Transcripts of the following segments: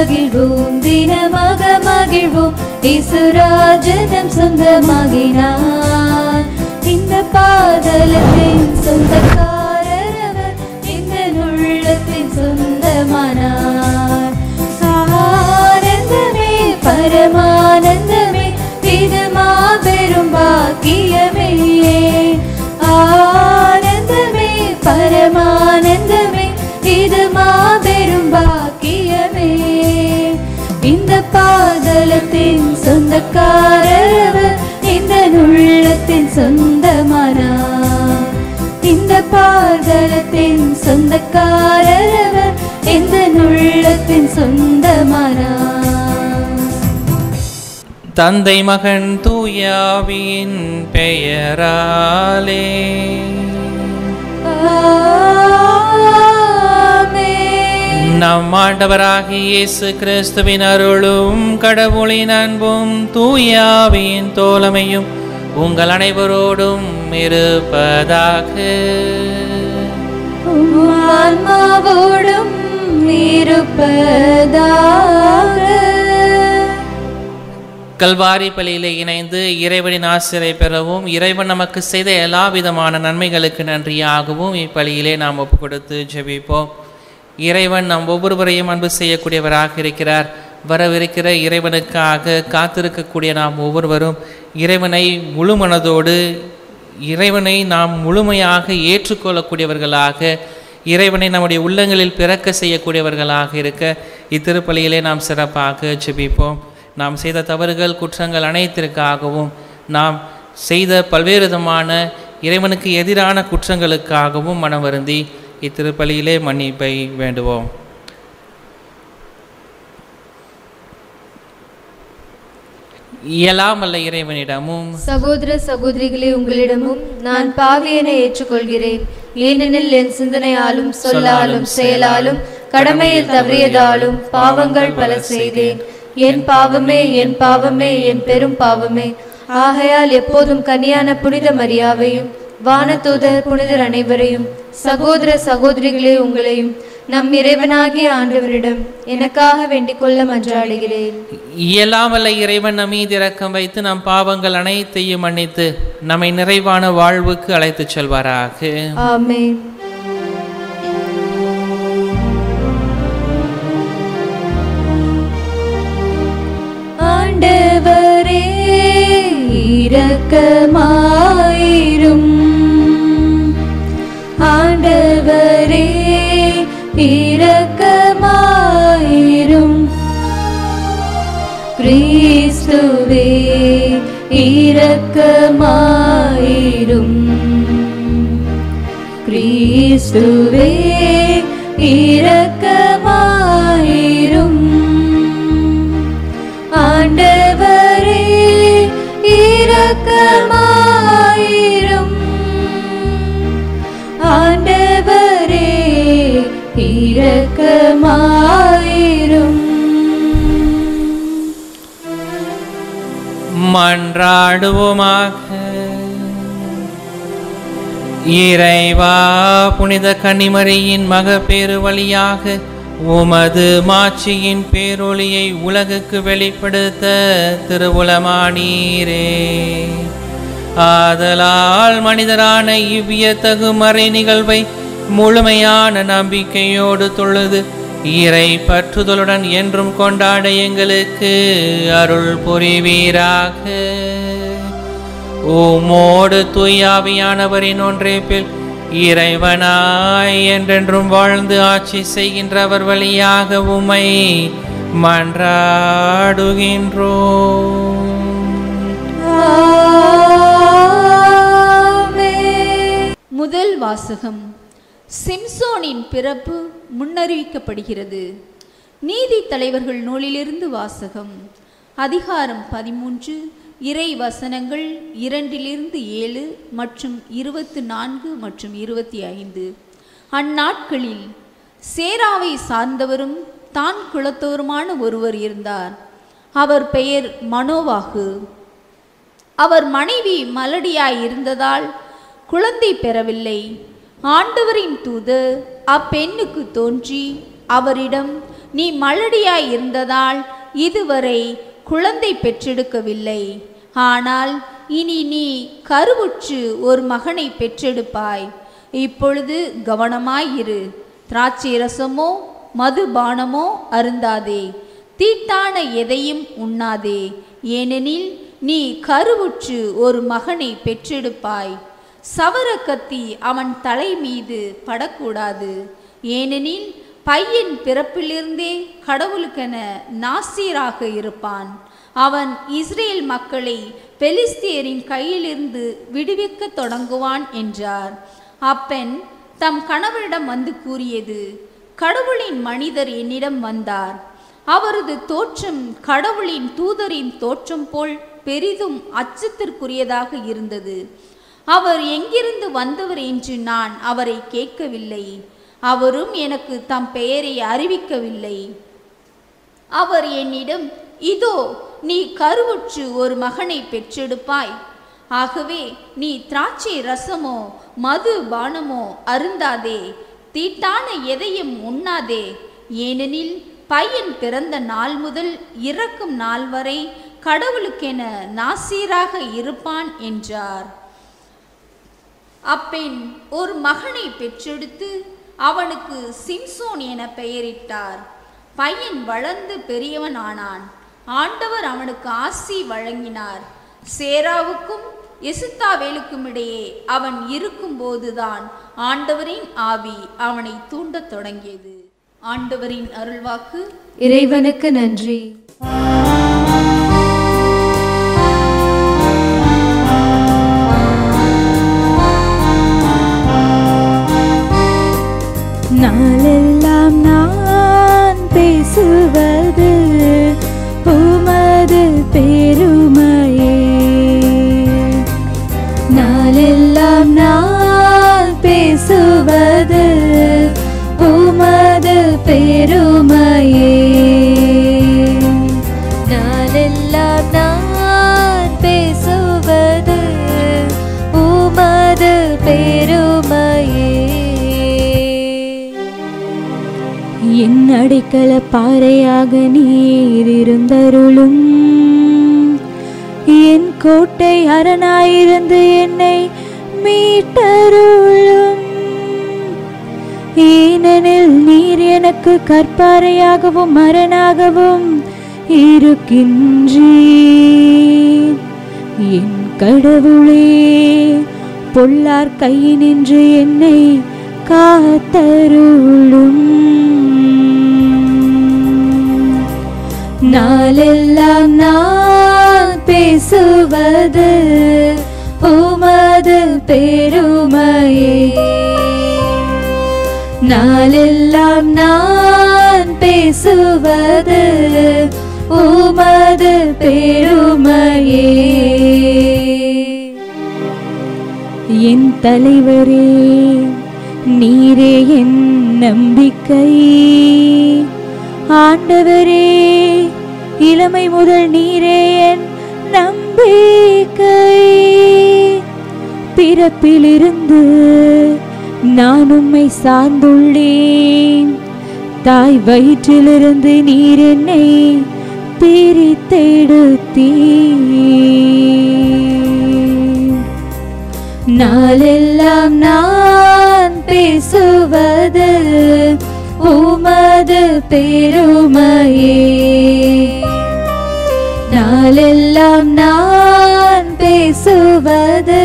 மகிழ்வோம் தினமாக மகிழ்வோம் இசுராஜனம் சொந்தமாகினார் இந்த பாதலத்தின் சொந்தக்காரர் அவர் இந்த உள்ளத்தின் சொந்தமானார் ஆனந்தமே பரமானந்தமே இது மாபெரும் பாக்கியமே ஆனந்தமே பரமானந்தமே இது மாபெரும் பாக்கியமே இந்த பாதலத்தின் சொந்தக்காரர் அவர் இந்த உள்ளத்தின் சொந்தமானார் இந்த பாதலத்தின் சொந்தக்காரர் அவர் இந்த உள்ளத்தின் சொந்தமானார் தந்தை மகன் தூயாவியின் பெயராலே ஆமென். நம் ஆண்டவராகிய இயேசு கிறிஸ்துவின் அருளும் கடவுளின் அன்பும் தூயாவின் தோழமையும் உங்கள் அனைவரோடும் இருப்பதாக உம் ஆன்மாவோடும் இருப்பதாக கல்வாரி பலியிலே இணைந்து இறைவனின் ஆசிரியை பெறவும் இறைவன் நமக்கு செய்த எல்லா விதமான நன்மைகளுக்கு நன்றியாகவும் இப்பலியிலே நாம் ஒப்பு கொடுத்து ஜெபிப்போம் இறைவன் நம் ஒவ்வொருவரையும் அன்பு செய்யக்கூடியவராக இருக்கிறார் வரவிருக்கிற இறைவனுக்காக காத்திருக்கக்கூடிய நாம் ஒவ்வொருவரும் இறைவனை முழு மனதோடு இறைவனை நாம் முழுமையாக ஏற்றுக்கொள்ளக்கூடியவர்களாக இறைவனை நம்முடைய உள்ளங்களில் பிறக்க செய்யக்கூடியவர்களாக இருக்க இத்திருப்பலியிலே நாம் சிறப்பாக ஜெபிப்போம் நாம் செய்த தவறுகள் குற்றங்கள் அனைத்திற்காகவும் நாம் செய்த பல்வேறு விதமான இறைவனுக்கு எதிரான குற்றங்களுக்காகவும் மனம் வருந்தி இத்திருப்பலியிலே மன்னிப்பை வேண்டுவோம் இயலாமல்ல இறைவனிடமும் சகோதர சகோதரிகளே உங்களிடமும் நான் பாவியனை ஏற்றுக்கொள்கிறேன் ஏனெனில் என் சிந்தனையாலும் சொல்லாலும் செயலாலும் கடமையில் தவறியதாலும் பாவங்கள் பல செய்தேன் என் பாவமே என் பாவமே என் பெரும் பாவமே ஆகையால் எப்போதும் கனியான புனித மரியாவையும் வானதூதர் புனிதர் அனைவரையும் சகோதர சகோதரிகளே உங்களையும் நம் இறைவனாகிய ஆண்டவரிடம் எனக்காக வேண்டிக் கொள்ள மன்றாடுகிறேன் இயலாமல்ல இறைவன் நம் மீது இரக்கம் வைத்து நம் பாவங்கள் அனைத்தையும் மன்னித்து நம்மை நிறைவான வாழ்வுக்கு அழைத்துச் செல்வாராக ஆமென் ஆண்டவரே இரக்கமாயிரும் ஆண்டவரே இரக்கமாயிரும் கிறிஸ்துவே இரக்கமாயிரும் கிறிஸ்துவே இரக்கமாயிரும் ஆண்டவரே இரக்கமாயிரும் ஆண்டவரே இரக்கமாயிரும் மன்றாடுவோமாக இறைவா புனித கன்னிமரியின் மகப்பேறு வழியாக உமது மாட்சியின் பேரொளியை உலகுக்கு வெளிப்படுத்த திருவுளமானீரே ஆதலால் மனிதரான இவ்வியத்தகு மறை நிகழ்வை முழுமையான நம்பிக்கையோடு தொழுது இறை பற்றுதலுடன் என்றும் கொண்டாட எங்களுக்கு அருள் புரிவீராக உமோடு தூயாவியானவரின் ஒன்றேப்பில் இறைவனாய் என்றென்றும் வாழ்ந்து ஆட்சி செய்கின்றவர் வழியாக உமை மன்றாடுகின்றோம் ஆமென். முதல் வாசகம் சிம்சோனின் பிறப்பு முன்னறிவிக்கப்படுகிறது நீதி தலைவர்கள் நூலிலிருந்து வாசகம் அதிகாரம் பதிமூன்று இறை வசனங்கள் இரண்டிலிருந்து ஏழு மற்றும் இருபத்து நான்கு மற்றும் இருபத்தி ஐந்து அந்நாட்களில் சேராவை சார்ந்தவரும் தான் குலத்தோருமான ஒருவர் இருந்தார் அவர் பெயர் மனோவாகு அவர் மனைவி மலடியாய் இருந்ததால் குழந்தை பெறவில்லை ஆண்டவரின் தூது அப்பெண்ணுக்கு தோன்றி அவரிடம் நீ மலடியாய் இருந்ததால் இதுவரை குழந்தை பெற்றெடுக்கவில்லை ஆனால் இனி நீ கருவுற்று ஒரு மகனை பெற்றெடுப்பாய் இப்பொழுது கவனமாயிரு திராட்சை ரசமோ மதுபானமோ அருந்தாதே தீட்டான எதையும் உண்ணாதே ஏனெனில் நீ கருவுற்று ஒரு மகனை பெற்றெடுப்பாய் சவர கத்தி அவன் தலை மீது படக்கூடாது ஏனெனில் பையன் பிறப்பிலிருந்தே கடவுளுக்கென நாசீராக இருப்பான் அவன் இஸ்ரேல் மக்களை பெலிஸ்தியரின் கையிலிருந்து விடுவிக்கத் தொடங்குவான் என்றார் அப்பெண் தம் கணவரிடம் வந்து கூறியது கடவுளின் மனிதர் என்னிடம் வந்தார் அவரது தோற்றம் கடவுளின் தூதரின் தோற்றம் போல் பெரிதும் அச்சத்திற்குரியதாக இருந்தது அவர் எங்கிருந்து வந்தவர் என்று நான் அவரை கேட்கவில்லை அவரும் எனக்கு தம் பெயரை அறிவிக்கவில்லை அவர் என்னிடம் இதோ நீ கருவுற்று ஒரு மகனை பெற்றெடுப்பாய் ஆகவே நீ திராட்சை ரசமோ மது பானமோ அருந்தாதே தீட்டான எதையும் உண்ணாதே ஏனெனில் பையன் பிறந்த நாள் முதல் இறக்கும் நாள் வரை கடவுளுக்கென நாசீராக இருப்பான் என்றார் அப்பெண் ஒரு மகனை பெற்றெடுத்து அவனுக்கு சிம்சோன் என பெயரிட்டார் பையன் வளர்ந்து பெரியவன் ஆனான் ஆண்டவர் அவனுக்கு ஆசி வழங்கினார் சேராவுக்கும் எசுத்தாவேலுக்கும் இடையே அவன் இருக்கும்போதுதான் ஆண்டவரின் ஆவி அவனை தூண்டத் தொடங்கியது ஆண்டவரின் அருள்வாக்கு இறைவனுக்கு நன்றி நாளெல்லாம் நான் பேசுவது உமது பெருமையே நாளெல்லாம் நான் பேசுவது உமது பெருமையே நாளெல்லாம் நான் பேசுவது உமது பெருமையே என் அடைக்கல பாறையாக நீர் இருந்தருளும் என் கோட்டை அரணாயிருந்து என்னை மீட்டருளும் ஏனெனில் நீர் எனக்கு கற்பாறையாகவும் அரணாகவும் இருக்கின்றீர் என் கடவுளே பொல்லார் கையினின்று என்னை காத்தருளும் நாளெல்லாம் நான் பேசுவது உமது பெருமையே நாளெல்லாம் நான் பேசுவது உமது பெருமையே என் தலைவரே நீரே என் நம்பிக்கை ஆண்டவரே இளமை முதல் நீரே என் நம்பிக்கை பிறப்பிலிருந்து நான் உம்மை சார்ந்துள்ளேன் தாய் வயிற்றிலிருந்து நீர் என்னை பிரித்தெடுத்தீர் நாளெல்லாம் நான் பேசுவது உமது பெருமையே நாளெல்லாம் நான் பேசுவது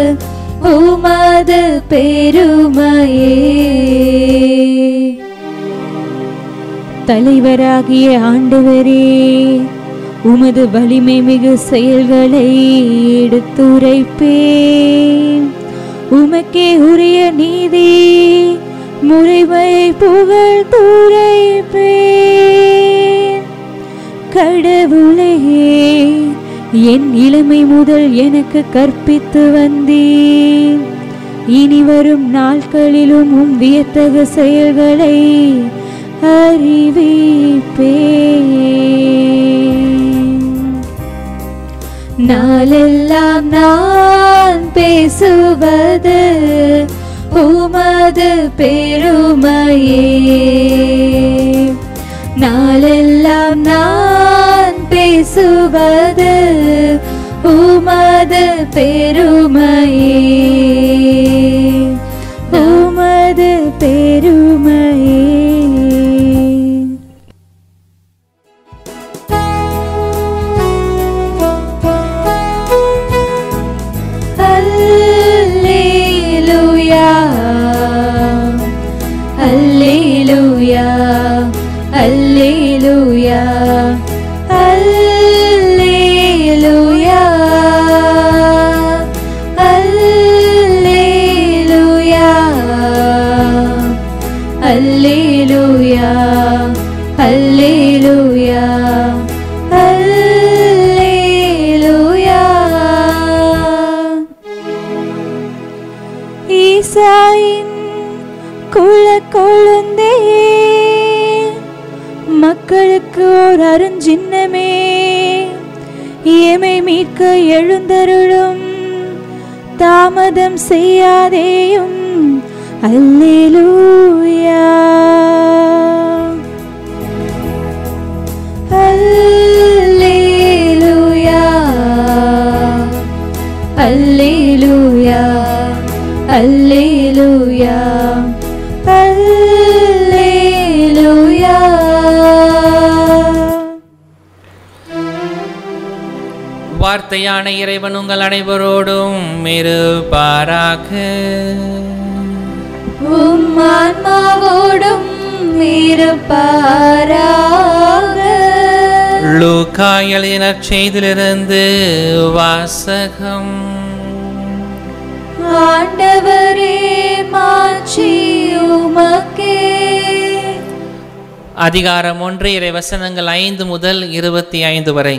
உமது பெருமையே தலைவராகிய ஆண்டவரே உமது வலிமை மிகு செயல்களை எடுத்துரைப்பேன் உமக்கே உரிய நீதி முறைமை புகழ் துரைப்பேன் கடவுளே என் இளமை முதல் எனக்கு கற்பித்து வந்தீர் இனி வரும் நாட்களிலும் உம் வியத்தகு செயல்களை அறிவிப்பேன் நாளெல்லாம் நான் பேசுவது உமது பெருமையே நாளெல்லாம் நான் பேசுவது உமது பெருமையே உமது பெருமையே Alleluia. Alleluia. Alleluia. Alleluia. Alleluia. Alleluia. Alleluia. Alleluia. ஈசாயின் குல கொழுந்தே மக்களுக்கு ஒரு அருஞ்சின்னமே எமை மீட்க எழுந்தருளும் தாமதம் செய்யாதேயும் அல்லேலூயா அல்லேலூயா அல்லேலூயா அல்லேலூயா அல்லேலூயா வார்த்தையான இறைவன் உங்கள் அனைவரோடும் இருப்பாராக உம் ஆன்மாவோடும் இருப்பாராக லூக்கா எழுதின செய்திலிருந்து வாசகம் ஆண்டவரே மாட்சி உமக்கே அதிகாரம் ஒன்று இறை வசனங்கள் ஐந்து முதல் இருபத்தி ஐந்து வரை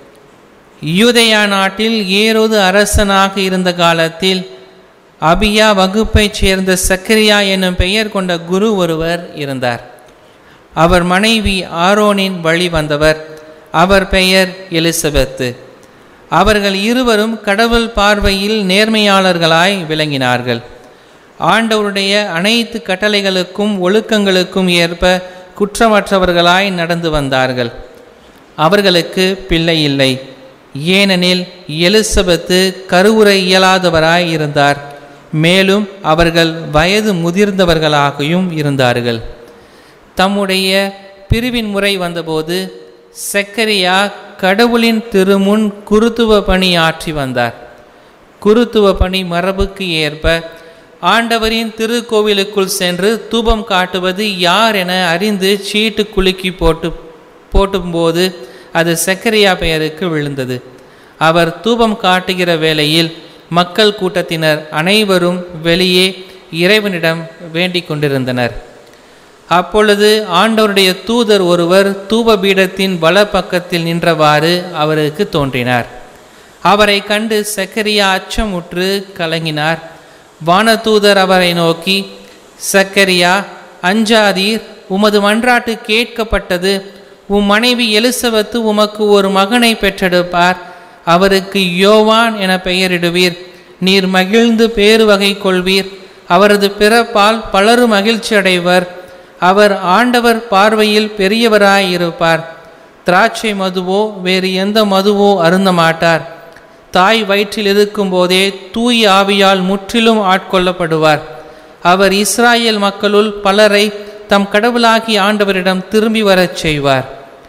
யூதேயா நாட்டில் ஏரோது அரசனாக இருந்த காலத்தில் அபியா வகுப்பைச் சேர்ந்த சக்கரியா என்னும் பெயர் கொண்ட குரு ஒருவர் இருந்தார் அவர் மனைவி ஆரோனின் வழி வந்தவர் அவர் பெயர் எலிசபெத்து அவர்கள் இருவரும் கடவுள் பார்வையில் நேர்மையாளர்களாய் விளங்கினார்கள் ஆண்டவருடைய அனைத்து கட்டளைகளுக்கும் ஒழுக்கங்களுக்கும் ஏற்ப குற்றமற்றவர்களாய் நடந்து வந்தார்கள் அவர்களுக்கு பிள்ளை இல்லை ஏனெனில் எலிசபெத்து கருவுரை இயலாதவராய் இருந்தார் மேலும் அவர்கள் வயது முதிர்ந்தவர்களாகவும் இருந்தார்கள் தம்முடைய பிரிவின் முறை வந்தபோது செக்கரியா கடவுளின் திருமுன் குருத்துவ பணி ஆற்றி வந்தார் குருத்துவ பணி மரபுக்கு ஏற்ப ஆண்டவரின் திருக்கோவிலுக்குள் சென்று தூபம் காட்டுவது யார் என அறிந்து சீட்டு குலுக்கி போட்டு போட்டும்போது அது செக்கரியா பெயருக்கு விழுந்தது அவர் தூபம் காட்டுகிற வேளையில் மக்கள் கூட்டத்தினர் அனைவரும் வெளியே இறைவனிடம் வேண்டிக் கொண்டிருந்தனர் அப்பொழுது ஆண்டவருடைய தூதர் ஒருவர் தூப பீடத்தின் வலப்பக்கத்தில் நின்றவாறு அவருக்கு தோன்றினார் அவரை கண்டு சக்கரியா அச்சமுற்று கலங்கினார் வானதூதர் அவரை நோக்கி சக்கரியா அஞ்சாதீர் உமது மன்றாட்டு கேட்கப்பட்டது உம் மனைவி எலிசபெத்து உமக்கு ஒரு மகனை பெற்றெடுப்பார் அவருக்கு யோவான் என பெயரிடுவீர் நீர் மகிழ்ந்து பேறு வகை கொள்வீர் அவரது பிறப்பால் பலரும் மகிழ்ச்சி அடைவர் அவர் ஆண்டவர் பார்வையில் பெரியவராயிருப்பார் திராட்சை மதுவோ வேறு எந்த மதுவோ அருந்த மாட்டார் தாய் வயிற்றில் இருக்கும்போதே தூய் ஆவியால் முற்றிலும் ஆட்கொள்ளப்படுவார் அவர் இஸ்ராயேல் மக்களுள் பலரை தம் கடவுளாகி ஆண்டவரிடம் திரும்பி வரச் செய்வார்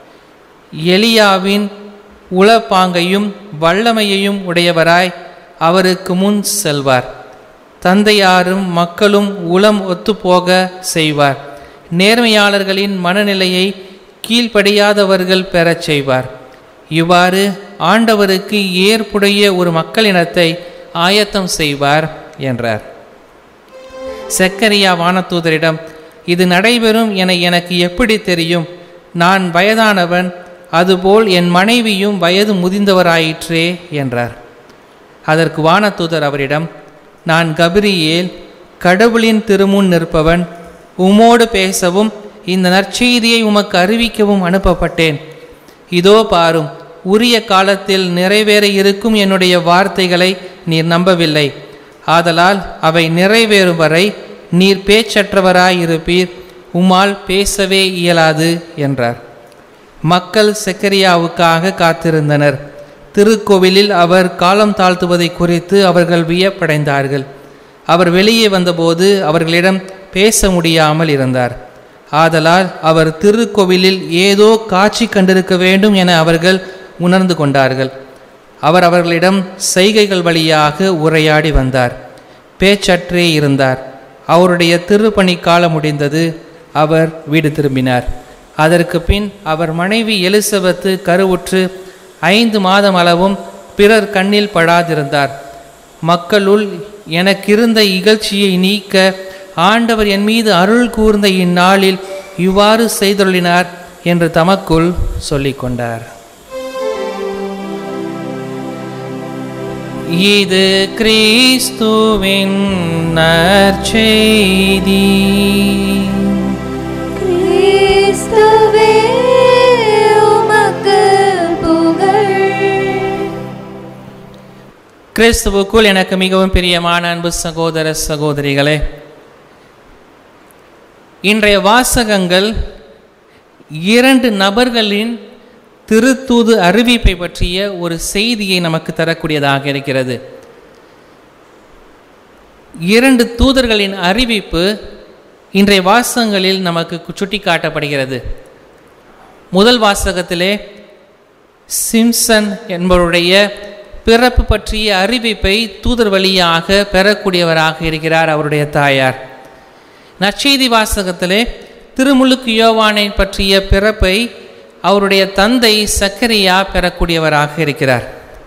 எலியாவின் உளப்பாங்கையும் வல்லமையையும் உடையவராய் அவருக்கு முன் செல்வார் தந்தையாரும் மக்களும் உளம் ஒத்துப்போக செய்வார் நேர்மையாளர்களின் மனநிலையை கீழ்ப்படியாதவர்கள் பெறச் செய்வார் இவ்வாறு ஆண்டவருக்கு ஏற்புடைய ஒரு மக்களினத்தை ஆயத்தம் செய்வார் என்றார் செக்கரியா வானதூதரிடம் இது நடைபெறும் என எனக்கு எப்படி தெரியும் நான் வயதானவன் அதுபோல் என் மனைவியும் வயது முதிர்ந்தவராயிற்றே என்றார் அதற்கு வானதூதர் அவரிடம் நான் கபிரியேல் கடவுளின் திருமுன் நிற்பவன் உமோடு பேசவும் இந்த நற்செய்தியை உமக்கு அறிவிக்கவும் அனுப்பப்பட்டேன் இதோ பாரும் உரிய காலத்தில் நிறைவேற இருக்கும் என்னுடைய வார்த்தைகளை நீர் நம்பவில்லை ஆதலால் அவை நிறைவேறும் வரை நீர் பேச்சற்றவராயிருப்பீர் உம்மால் பேசவே இயலாது என்றார் மக்கள் செக்கரியாவுக்காக காத்திருந்தனர் திருக்கோவிலில் அவர் காலம் தாழ்த்துவதை குறித்து அவர்கள் வியப்படைந்தார்கள் அவர் வெளியே வந்தபோது அவர்களிடம் பேச முடியாமல் இருந்தார் ஆதலால் அவர் திருக்கோவிலில் ஏதோ காட்சி கண்டிருக்க வேண்டும் என அவர்கள் உணர்ந்து கொண்டார்கள் அவர் அவர்களிடம் செய்கைகள் வழியாக உரையாடி வந்தார் பேச்சற்றே இருந்தார் அவருடைய திருப்பணி காலம் முடிந்தது அவர் வீடு திரும்பினார் அதற்கு பின் அவர் மனைவி எலிசபெத்து கருவுற்று ஐந்து மாதம் அளவும் பிறர் கண்ணில் படாதிருந்தார் மக்களுள் எனக்கிருந்த இகழ்ச்சியை நீக்க ஆண்டவர் என் மீது அருள் கூர்ந்த இந்நாளில் இவ்வாறு செய்தொள்ளினார் என்று தமக்குள் சொல்லிக் கொண்டார் இது கிறிஸ்துவின் நற்செய்தி கிறிஸ்துவே உமக்கு புகழ் கிறிஸ்துவுக்குள் எனக்கு மிகவும் பிரியமான அன்பு சகோதர சகோதரிகளே இன்றைய வாசகங்கள் இரண்டு நபர்களின் திருத்தூது அறிவிப்பை பற்றிய ஒரு செய்தியை நமக்கு தரக்கூடியதாக இருக்கிறது இரண்டு தூதர்களின் அறிவிப்பு இன்றைய வாசகங்களில் நமக்கு சுட்டி காட்டப்படுகிறது முதல் வாசகத்திலே சிம்சன் என்பவருடைய பிறப்பு பற்றிய அறிவிப்பை தூதர் வழியாக பெறக்கூடியவராக இருக்கிறார் அவருடைய தாயார் நற்செய்தி வாசகத்திலே திருமுழுக்கு யோவானை பற்றிய பிறப்பை அவருடைய தந்தை சக்கரியா பெறக்கூடியவராக இருக்கிறார்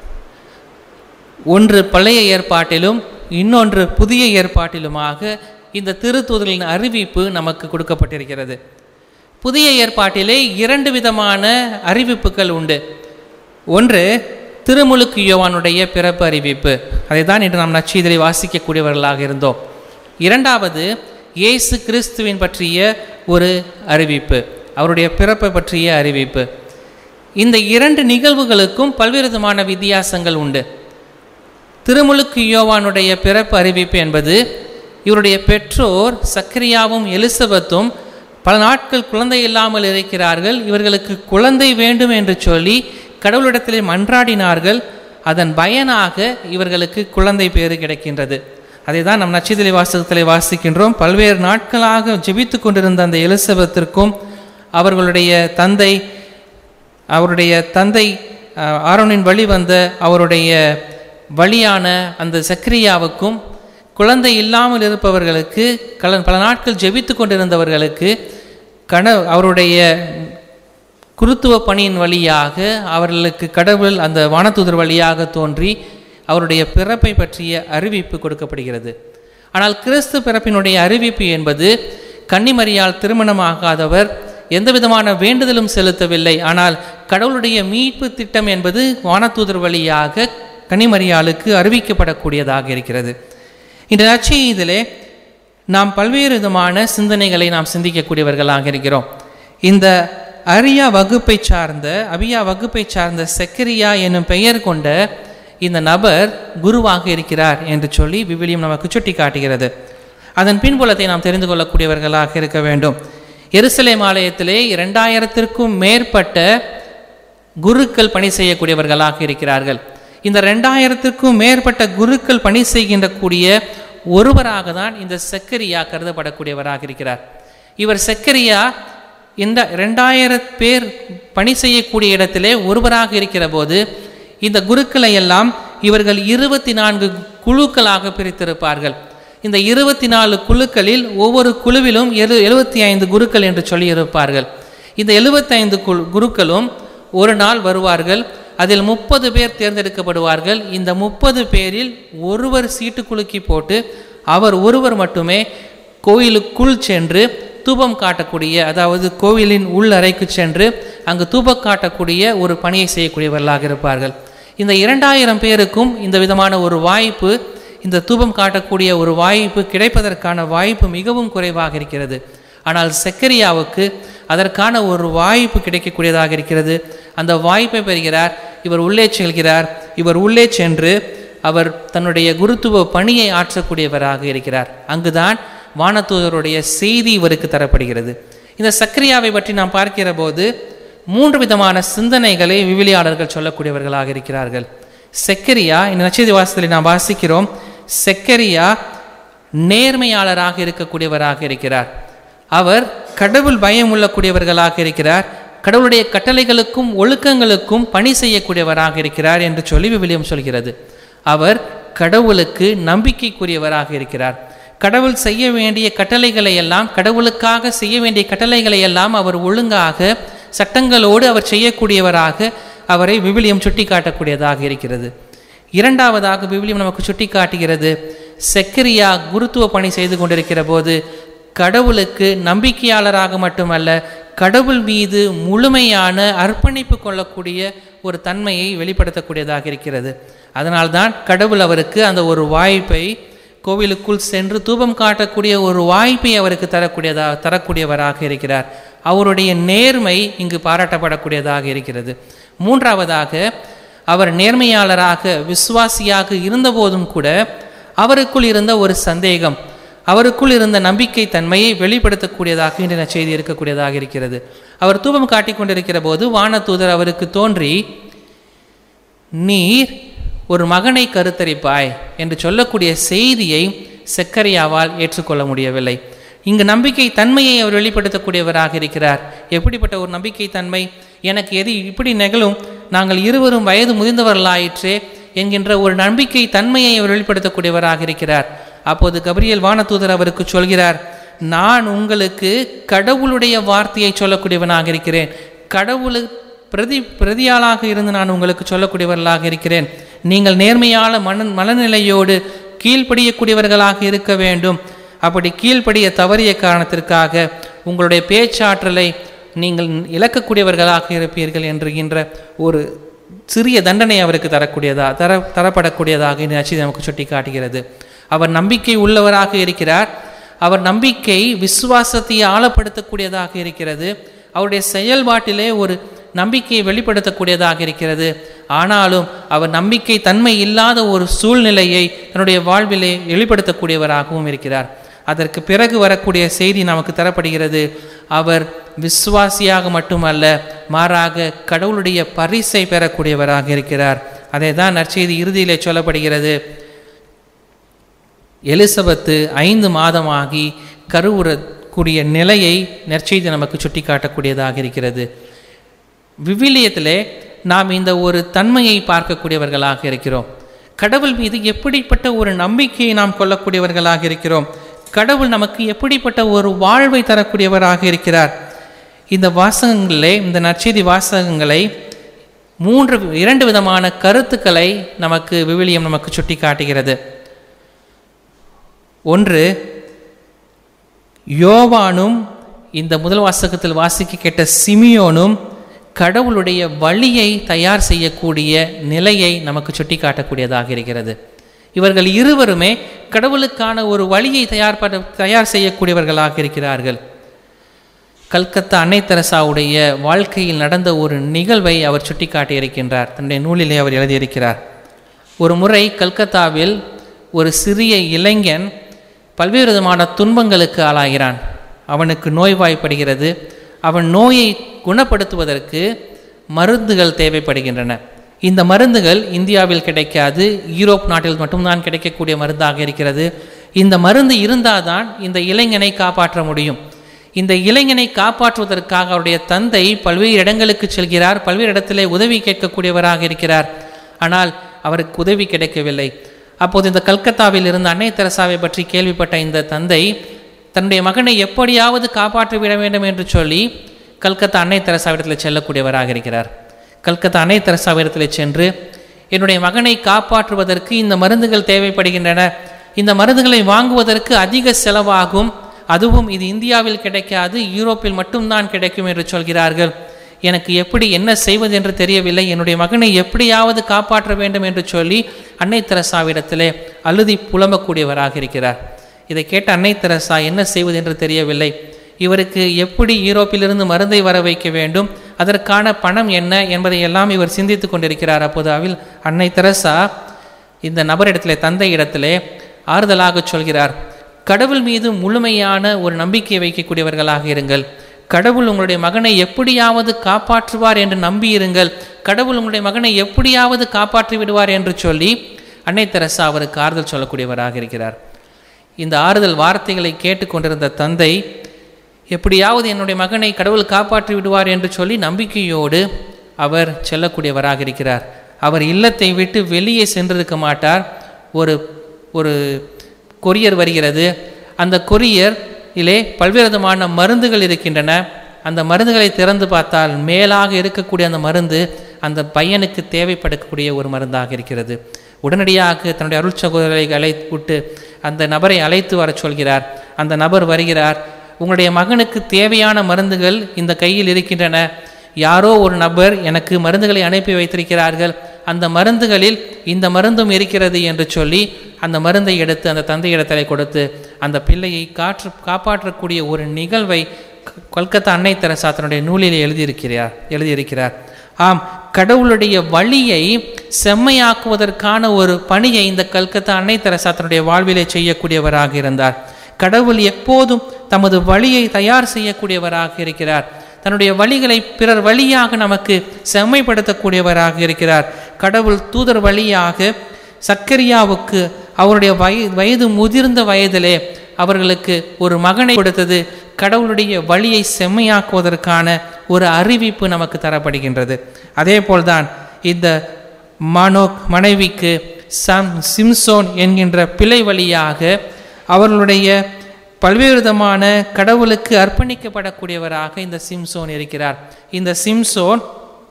ஒன்று பழைய ஏற்பாட்டிலும் இன்னொன்று புதிய ஏற்பாட்டிலுமாக இந்த திருத்தூதர்களின் அறிவிப்பு நமக்கு கொடுக்கப்பட்டிருக்கிறது புதிய ஏற்பாட்டிலே இரண்டு விதமான அறிவிப்புகள் உண்டு ஒன்று திருமுழுக்கு யோவானுடைய பிறப்பு அறிவிப்பு அதை தான் இன்று நாம் நச்சீதரை வாசிக்கக்கூடியவர்களாக இருந்தோம் இரண்டாவது இயேசு கிறிஸ்துவின் பற்றிய ஒரு அறிவிப்பு அவருடைய பிறப்பை பற்றிய அறிவிப்பு இந்த இரண்டு நிகழ்வுகளுக்கும் பல்வேறு விதமான வித்தியாசங்கள் உண்டு திருமுழுக்கு யோவானுடைய பிறப்பு அறிவிப்பு என்பது இவருடைய பெற்றோர் சக்கரியாவும் எலிசபெத்தும் பல நாட்கள் குழந்தை இல்லாமல் இருக்கிறார்கள் இவர்களுக்கு குழந்தை வேண்டும் என்று சொல்லி கடவுளிடத்திலே மன்றாடினார்கள் அதன் பயனாக இவர்களுக்கு குழந்தை பேறு கிடைக்கின்றது அதை தான் நம் நச்சிதலை வாசகத்திலே வாசிக்கின்றோம் பல்வேறு நாட்களாக ஜெபித்து கொண்டிருந்த அந்த எலிசபெத்திற்கும் அவர்களுடைய தந்தை அவருடைய தந்தை அஹ், ஆரோனின் வழி வந்த அவருடைய வழியான அந்த சக்ரியாவுக்கும் குழந்தை இல்லாமல் இருப்பவர்களுக்கு கல பல நாட்கள் ஜெபித்து கொண்டிருந்தவர்களுக்கு கண அவருடைய குருத்துவ பணியின் வழியாக அவர்களுக்கு கடவுள் அந்த வானதூதர் வழியாக தோன்றி அவருடைய பிறப்பை பற்றிய அறிவிப்பு கொடுக்கப்படுகிறது ஆனால் கிறிஸ்து பிறப்பினுடைய அறிவிப்பு என்பது கன்னிமரியால் திருமணமாகாதவர் எந்த விதமான வேண்டுதலும் செலுத்தவில்லை ஆனால் கடவுளுடைய மீட்பு திட்டம் என்பது வானதூதர் வழியாக கன்னிமரியாளுக்கு அறிவிக்கப்படக்கூடியதாக இருக்கிறது இந்த நற்செய்தியிலே நாம் பல்வேறு விதமான சிந்தனைகளை நாம் சிந்திக்கக்கூடியவர்களாக இருக்கிறோம் இந்த அரியா வகுப்பை சார்ந்த அபியா வகுப்பை சார்ந்த செக்கரியா என்னும் பெயர் கொண்ட இந்த நபர் குருவாக இருக்கிறார் என்று சொல்லி விவிலியம் நமக்கு சுட்டி காட்டுகிறது அதன் பின்புலத்தை நாம் தெரிந்து கொள்ளக்கூடியவர்களாக இருக்க வேண்டும் எருசலேம் ஆலயத்திலே இரண்டாயிரத்திற்கும் மேற்பட்ட குருக்கள் பணி செய்யக்கூடியவர்களாக இருக்கிறார்கள் இந்த ரெண்டாயிரத்திற்கும் மேற்பட்ட குருக்கள் பணி செய்கின்ற கூடிய ஒருவராக தான் இந்த செக்கரியா கருதப்படக்கூடியவராக இருக்கிறார் இவர் செக்கரியா இந்த ரெண்டாயிரம் பேர் பணி செய்யக்கூடிய இடத்திலே ஒருவராக இருக்கிற போது இந்த குருக்களை எல்லாம் இவர்கள் இருபத்தி நான்கு குழுக்களாக பிரித்திருப்பார்கள் இந்த இருபத்தி நாலு குழுக்களில் ஒவ்வொரு குழுவிலும் எழு எழுபத்தி ஐந்து குருக்கள் என்று சொல்லியிருப்பார்கள் இந்த எழுபத்தைந்து குழு குருக்களும் ஒரு நாள் வருவார்கள் அதில் முப்பது பேர் தேர்ந்தெடுக்கப்படுவார்கள் இந்த முப்பது பேரில் ஒருவர் சீட்டு குலுக்கி போட்டு அவர் ஒருவர் மட்டுமே கோயிலுக்குள் சென்று தூபம் காட்டக்கூடிய அதாவது கோவிலின் உள் அறைக்கு சென்று அங்கு தூபம் காட்டக்கூடிய ஒரு பணியை செய்யக்கூடியவர்களாக இருப்பார்கள் இந்த இரண்டாயிரம் பேருக்கும் இந்த விதமான ஒரு வாய்ப்பு இந்த தூபம் காட்டக்கூடிய ஒரு வாய்ப்பு கிடைப்பதற்கான வாய்ப்பு மிகவும் குறைவாக இருக்கிறது ஆனால் செக்கரியாவுக்கு அதற்கான ஒரு வாய்ப்பு கிடைக்கக்கூடியதாக இருக்கிறது அந்த வாய்ப்பை பெறுகிறார் இவர் உள்ளே செல்கிறார் இவர் உள்ளே சென்று அவர் தன்னுடைய குருத்துவ பணியை ஆற்றக்கூடியவராக இருக்கிறார் அங்குதான் வானதூதருடைய செய்தி இவருக்கு தரப்படுகிறது இந்த சக்கரியாவை பற்றி நாம் பார்க்கிற போது மூன்று விதமான சிந்தனைகளை விவிலியாளர்கள் சொல்லக்கூடியவர்களாக இருக்கிறார்கள் செக்கரியா இந்த நச்செய்தி வாசத்தில் நாம் வாசிக்கிறோம் செக்கரியா நேர்மையாளராக இருக்கக்கூடியவராக இருக்கிறார் அவர் கடவுள் பயம் உள்ளக்கூடியவர்களாக இருக்கிறார் கடவுளுடைய கட்டளைகளுக்கும் ஒழுக்கங்களுக்கும் பணி செய்யக்கூடியவராக இருக்கிறார் என்று சொல்லி விவிலியம் சொல்கிறது அவர் கடவுளுக்கு நம்பிக்கைக்குரியவராக இருக்கிறார் கடவுள் செய்ய வேண்டிய கட்டளைகளை எல்லாம் கடவுளுக்காக செய்ய வேண்டிய கட்டளைகளை எல்லாம் அவர் ஒழுங்காக சட்டங்களோடு அவர் செய்யக்கூடியவராக அவரை விவிலியம் சுட்டி காட்டக்கூடியதாக இருக்கிறது இரண்டாவதாக விவிலியம் நமக்கு சுட்டி காட்டுகிறது செக்கரியா குருத்துவ பணி செய்து கொண்டிருக்கிற போது கடவுளுக்கு நம்பிக்கையாளராக மட்டுமல்ல கடவுள் மீது முழுமையான அர்ப்பணிப்பு கொள்ளக்கூடிய ஒரு தன்மையை வெளிப்படுத்தக்கூடியதாக இருக்கிறது அதனால்தான் கடவுள் அவருக்கு அந்த ஒரு வாய்ப்பை கோவிலுக்குள் சென்று தூபம் காட்டக்கூடிய ஒரு வாய்ப்பை அவருக்கு தரக்கூடியதா தரக்கூடியவராக இருக்கிறார் அவருடைய நேர்மை இங்கு பாராட்டப்படக்கூடியதாக இருக்கிறது மூன்றாவதாக அவர் நேர்மையாளராக விசுவாசியாக இருந்தபோதும் கூட அவருக்குள் இருந்த ஒரு சந்தேகம் அவருக்குள் இருந்த நம்பிக்கை தன்மையை வெளிப்படுத்தக்கூடியதாக இன்றைய செய்தி இருக்கக்கூடியதாக இருக்கிறது அவர் தூபம் காட்டிக் கொண்டிருக்கிற போது வானதூதர் அவருக்கு தோன்றி நீர் ஒரு மகனை கருத்தரிப்பாய் என்று சொல்லக்கூடிய செய்தியை செக்கரியாவால் ஏற்றுக்கொள்ள முடியவில்லை இங்கு நம்பிக்கை தன்மையை அவர் வெளிப்படுத்தக்கூடியவராக இருக்கிறார் எப்படிப்பட்ட ஒரு நம்பிக்கை தன்மை எனக்கு எது இப்படி நிகழும் நாங்கள் இருவரும் வயது முதிர்ந்தவர்களாயிற்றே என்கின்ற ஒரு நம்பிக்கை தன்மையை அவர் வெளிப்படுத்தக்கூடியவராக இருக்கிறார் அப்போது கபிரியல் வானதூதர் அவருக்கு சொல்கிறார் நான் உங்களுக்கு கடவுளுடைய வார்த்தையை சொல்லக்கூடியவனாக இருக்கிறேன் கடவுளு பிரதி பிரதியாளாக இருந்து நான் உங்களுக்கு சொல்லக்கூடியவர்களாக இருக்கிறேன் நீங்கள் நேர்மையான மன மனநிலையோடு கீழ்ப்படியக்கூடியவர்களாக இருக்க வேண்டும் அப்படி கீழ்ப்படிய தவறிய காரணத்திற்காக உங்களுடைய பேச்சாற்றலை நீங்கள் இழக்கக்கூடியவர்களாக இருப்பீர்கள் என்கின்ற ஒரு சிறிய தண்டனை அவருக்கு தரக்கூடியதா தர தரப்படக்கூடியதாக இந்த நச்சு நமக்கு சுட்டி காட்டுகிறது அவர் நம்பிக்கை உள்ளவராக இருக்கிறார் அவர் நம்பிக்கை விசுவாசத்தை ஆழப்படுத்தக்கூடியதாக இருக்கிறது அவருடைய செயல்பாட்டிலே ஒரு நம்பிக்கையை வெளிப்படுத்தக்கூடியதாக இருக்கிறது ஆனாலும் அவர் நம்பிக்கை தன்மை இல்லாத ஒரு சூழ்நிலையை தன்னுடைய வாழ்விலே வெளிப்படுத்தக்கூடியவராகவும் இருக்கிறார் அதற்கு பிறகு வரக்கூடிய செய்தி நமக்கு தரப்படுகிறது அவர் விசுவாசியாக மட்டுமல்ல மாறாக கடவுளுடைய பரிசை பெறக்கூடியவராக இருக்கிறார் அதை தான் நற்செய்தி இறுதியிலே சொல்லப்படுகிறது எலிசபெத்து ஐந்து மாதமாகி கருவுறக்கூடிய நிலையை நற்செய்தி நமக்கு சுட்டி காட்டக்கூடியதாக இருக்கிறது விவிலியத்திலே நாம் இந்த ஒரு தன்மையை பார்க்கக்கூடியவர்களாக இருக்கிறோம் கடவுள் மீது எப்படிப்பட்ட ஒரு நம்பிக்கையை நாம் கொள்ளக்கூடியவர்களாக இருக்கிறோம் கடவுள் நமக்கு எப்படிப்பட்ட ஒரு வாழ்வை தரக்கூடியவராக இருக்கிறார் இந்த வாசகங்களே இந்த நற்செய்தி வாசகங்களை மூன்று இரண்டு விதமான கருத்துக்களை நமக்கு விவிலியம் நமக்கு சுட்டி காட்டுகிறது ஒன்று யோவானும் இந்த முதல் வாசகத்தில் வாசிக்க கேட்ட சிமியோனும் கடவுளுடைய வழியை தயார் செய்யக்கூடிய நிலையை நமக்கு சுட்டி காட்டக்கூடியதாக இருக்கிறது இவர்கள் இருவருமே கடவுளுக்கான ஒரு வழியை தயார் பண்ண தயார் செய்யக்கூடியவர்களாக இருக்கிறார்கள் கல்கத்தா அன்னை தெரசாவுடைய வாழ்க்கையில் நடந்த ஒரு நிகழ்வை அவர் சுட்டிக்காட்டியிருக்கின்றார் தன்னுடைய நூலிலே அவர் எழுதியிருக்கிறார் ஒரு முறை கல்கத்தாவில் ஒரு சிறிய இளைஞன் பல்வேறு விதமான துன்பங்களுக்கு ஆளாகிறான் அவனுக்கு நோய்வாய்ப்படுகிறது அவன் நோயை குணப்படுத்துவதற்கு மருந்துகள் தேவைப்படுகின்றன இந்த மருந்துகள் இந்தியாவில் கிடைக்காது யூரோப் நாட்டில் மட்டும்தான் கிடைக்கக்கூடிய மருந்தாக இருக்கிறது இந்த மருந்து இருந்தால்தான் இந்த இளைஞனை காப்பாற்ற முடியும் இந்த இளைஞனை காப்பாற்றுவதற்காக அவருடைய தந்தை பல்வேறு இடங்களுக்கு செல்கிறார் பல்வேறு இடத்திலே உதவி கேட்கக்கூடியவராக இருக்கிறார் ஆனால் அவருக்கு உதவி கிடைக்கவில்லை அப்போது இந்த கல்கத்தாவில் இருந்த அன்னை தெரசாவை பற்றி கேள்விப்பட்ட இந்த தந்தை தன்னுடைய மகனை எப்படியாவது காப்பாற்றி விட வேண்டும் என்று சொல்லி கல்கத்தா அன்னை தெரசாவிடத்தில் செல்லக்கூடியவராக இருக்கிறார் கல்கத்தா அன்னை தெரசாவிடத்தில் சென்று என்னுடைய மகனை காப்பாற்றுவதற்கு இந்த மருந்துகள் தேவைப்படுகின்றன இந்த மருந்துகளை வாங்குவதற்கு அதிக செலவாகும் அதுவும் இது இந்தியாவில் கிடைக்காது யூரோப்பில் மட்டும்தான் கிடைக்கும் என்று சொல்கிறார்கள் எனக்கு எப்படி என்ன செய்வது என்று தெரியவில்லை என்னுடைய மகனை எப்படியாவது காப்பாற்ற வேண்டும் என்று சொல்லி அன்னை தெரசாவிடத்திலே அழுதி புலம்பக்கூடியவராக இருக்கிறார் இதை கேட்ட அன்னை தெரசா என்ன செய்வது என்று தெரியவில்லை இவருக்கு எப்படி யூரோப்பிலிருந்து மருந்தை வர வைக்க வேண்டும் அதற்கான பணம் என்ன என்பதை எல்லாம் இவர் சிந்தித்து கொண்டிருக்கிறார் அப்போது அவில் அன்னை தெரசா இந்த நபரிடத்திலே தந்தை இடத்திலே ஆறுதலாக சொல்கிறார் கடவுள் மீது முழுமையான ஒரு நம்பிக்கை வைக்கக்கூடியவர்களாக இருங்கள் கடவுள் உங்களுடைய மகனை எப்படியாவது காப்பாற்றுவார் என்று நம்பியிருங்கள் கடவுள் உங்களுடைய மகனை எப்படியாவது காப்பாற்றி விடுவார் என்று சொல்லி அன்னை தெரசா அவருக்கு ஆறுதல் சொல்லக்கூடியவராக இருக்கிறார் இந்த ஆறுதல் வார்த்தைகளை கேட்டுக்கொண்டிருந்த தந்தை எப்படியாவது என்னுடைய மகனை கடவுள் காப்பாற்றி விடுவார் என்று சொல்லி நம்பிக்கையோடு அவர் செல்லக்கூடியவராக இருக்கிறார் அவர் இல்லத்தை விட்டு வெளியே சென்றிருக்க மாட்டார் ஒரு ஒரு கொரியர் வருகிறது அந்த கொரியர் இலே பல்வேறு விதமான மருந்துகள் இருக்கின்றன அந்த மருந்துகளை திறந்து பார்த்தால் மேலாக இருக்கக்கூடிய அந்த மருந்து அந்த பையனுக்கு தேவைப்படக்கூடிய ஒரு மருந்தாக இருக்கிறது உடனடியாக தன்னுடைய அருள் சகோதரரை அழைத்து விட்டு அந்த நபரை அழைத்து வரச் சொல்கிறார் அந்த நபர் வருகிறார் உங்களுடைய மகனுக்கு தேவையான மருந்துகள் இந்த கையில் இருக்கின்றன யாரோ ஒரு நபர் எனக்கு மருந்துகளை அனுப்பி வைத்திருக்கிறார்கள் அந்த மருந்துகளில் இந்த மருந்தும் இருக்கிறது என்று சொல்லி அந்த மருந்தை எடுத்து அந்த தந்தையிடத்திலே கொடுத்து அந்த பிள்ளையை காற்று காப்பாற்றக்கூடிய ஒரு நிகழ்வை க- கொல்கத்தா அன்னை தெரசா தன்னுடைய நூலிலே எழுதியிருக்கிறார் எழுதியிருக்கிறார் ஆம் கடவுளுடைய வழியை செம்மையாக்குவதற்கான ஒரு பணியை இந்த கல்கத்தா அன்னை தெரசா தன்னுடைய வாழ்விலே செய்யக்கூடியவராக இருந்தார் கடவுள் எப்போதும் தமது வழியை தயார் செய்யக்கூடியவராக இருக்கிறார் தன்னுடைய வழிகளை பிறர் வழியாக நமக்கு செம்மைப்படுத்தக்கூடியவராக இருக்கிறார் கடவுள் தூதர் வழியாக சக்கரியாவுக்கு அவருடைய வய வயது முதிர்ந்த வயதிலே அவர்களுக்கு ஒரு மகனை கொடுத்தது கடவுளுடைய வழியை செம்மையாக்குவதற்கான ஒரு அறிவிப்பு நமக்கு தரப்படுகின்றது அதே போல்தான் இந்த மனோக் மனைவிக்கு சம் சிம்சோன் என்கின்ற பிழை வழியாக அவர்களுடைய பல்வேறு விதமான கடவுளுக்கு அர்ப்பணிக்கப்படக்கூடியவராக இந்த சிம்சோன் இருக்கிறார் இந்த சிம்சோன்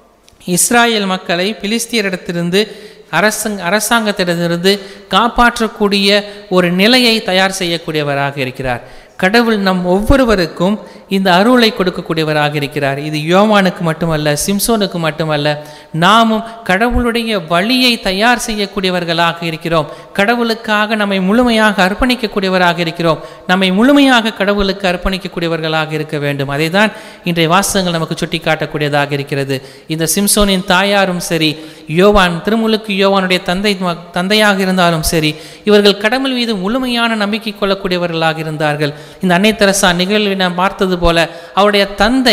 இஸ்ராயேல் மக்களை பிலிஸ்தியரிடத்திலிருந்து அரசங் அரசாங்கத்திடமிருந்து காப்பாற்றக்கூடிய ஒரு நிலையை தயார் செய்யக்கூடியவராக இருக்கிறார் கடவுள் நம் ஒவ்வொருவருக்கும் இந்த அருளை கொடுக்கக்கூடியவராக இருக்கிறார் இது யோவானுக்கு மட்டுமல்ல சிம்சோனுக்கு மட்டுமல்ல நாமும் கடவுளுடைய வழியை தயார் செய்யக்கூடியவர்களாக இருக்கிறோம் கடவுளுக்காக நம்மை முழுமையாக அர்ப்பணிக்கக்கூடியவராக இருக்கிறோம் நம்மை முழுமையாக கடவுளுக்கு அர்ப்பணிக்கக்கூடியவர்களாக இருக்க வேண்டும் அதை தான் இன்றைய வாசகங்கள் நமக்கு சுட்டி காட்டக்கூடியதாக இருக்கிறது இந்த சிம்சோனின் தாயாரும் சரி யோவான் திருமுழுக்கு யோவானுடைய தந்தை தந்தையாக இருந்தாலும் சரி இவர்கள் கடவுள் மீது முழுமையான நம்பிக்கை கொள்ளக்கூடியவர்களாக இருந்தார்கள் இந்த அன்னை தெரசா நிகழ்வை நாம் பார்த்தது போல அவருடைய தந்தை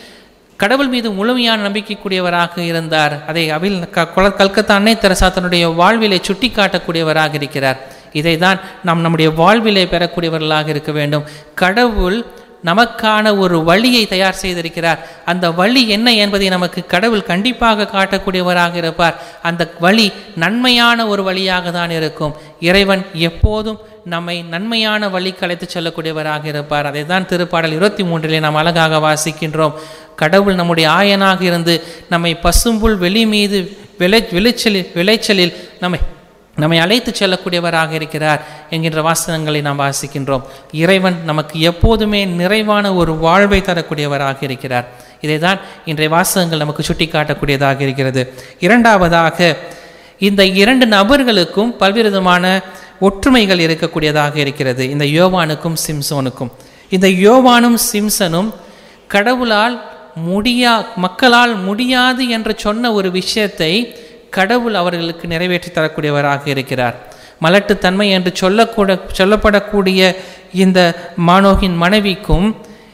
கடவுள் மீது முழுமையான நம்பிக்கைக்குரியவராக இருந்தார் அதை அவில் க- கொல- கல்கத்தா அன்னை தெரசா தன்னுடைய வாழ்விலை சுட்டி காட்டக்கூடியவராக இருக்கிறார் இதை தான் நாம் நம்முடைய வாழ்விலே பெறக்கூடியவர்களாக இருக்க வேண்டும் கடவுள் நமக்கான ஒரு வழியை தயார் செய்திருக்கிறார் அந்த வழி என்ன என்பதை நமக்கு கடவுள் கண்டிப்பாக காட்டக்கூடியவராக இருப்பார் அந்த வழி நன்மையான ஒரு வழியாக தான் இருக்கும் இறைவன் எப்போதும் நம்மை நன்மையான வழிக்கு அழைத்து செல்லக்கூடியவராக இருப்பார் அதை தான் திருப்பாடல் இருபத்தி மூன்றிலே நாம் அழகாக வாசிக்கின்றோம் கடவுள் நம்முடைய ஆயனாக இருந்து நம்மை பசும்புல் வெளி மீது விளை விளைச்சலில் விளைச்சலில் நம்மை நம்மை அழைத்து செல்லக்கூடியவராக இருக்கிறார் என்கின்ற வாசகங்களை நாம் வாசிக்கின்றோம் இறைவன் நமக்கு எப்போதுமே நிறைவான ஒரு வாழ்வை தரக்கூடியவராக இருக்கிறார் இதைதான் இன்றைய வாசகங்கள் நமக்கு சுட்டி காட்டக்கூடியதாக இருக்கிறது இரண்டாவதாக இந்த இரண்டு நபர்களுக்கும் பல்வேறு விதமான ஒற்றுமைகள் இருக்கக்கூடியதாக இருக்கிறது இந்த யோவானுக்கும் சிம்சோனுக்கும் இந்த யோவானும் சிம்சனும் கடவுளால் முடியா மக்களால் முடியாது என்று சொன்ன ஒரு விஷயத்தை கடவுள் அவர்களுக்கு நிறைவேற்றி தரக்கூடியவராக இருக்கிறார் மலட்டுத்தன்மை என்று சொல்லக்கூட சொல்லப்படக்கூடிய இந்த மானோகின் மனைவிக்கும்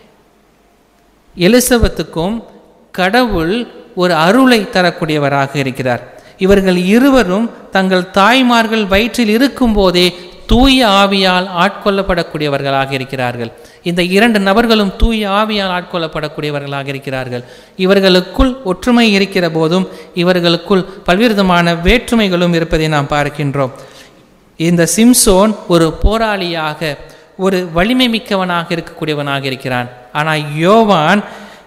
எலிசபெத்துக்கும் கடவுள் ஒரு அருளை தரக்கூடியவராக இருக்கிறார் இவர்கள் இருவரும் தங்கள் தாய்மார்கள் வயிற்றில் இருக்கும்போதே தூய ஆவியால் ஆட்கொள்ளப்படக்கூடியவர்களாக இருக்கிறார்கள் இந்த இரண்டு நபர்களும் தூய ஆவியால் ஆட்கொள்ளப்படக்கூடியவர்களாக இருக்கிறார்கள் இவர்களுக்குள் ஒற்றுமை இருக்கிற போதும் இவர்களுக்குள் பல்வேறு விதமான வேற்றுமைகளும் இருப்பதை நாம் பார்க்கின்றோம் இந்த சிம்சோன் ஒரு போராளியாக ஒரு வலிமை மிக்கவனாக இருக்கக்கூடியவனாக இருக்கிறான் ஆனால் யோவான்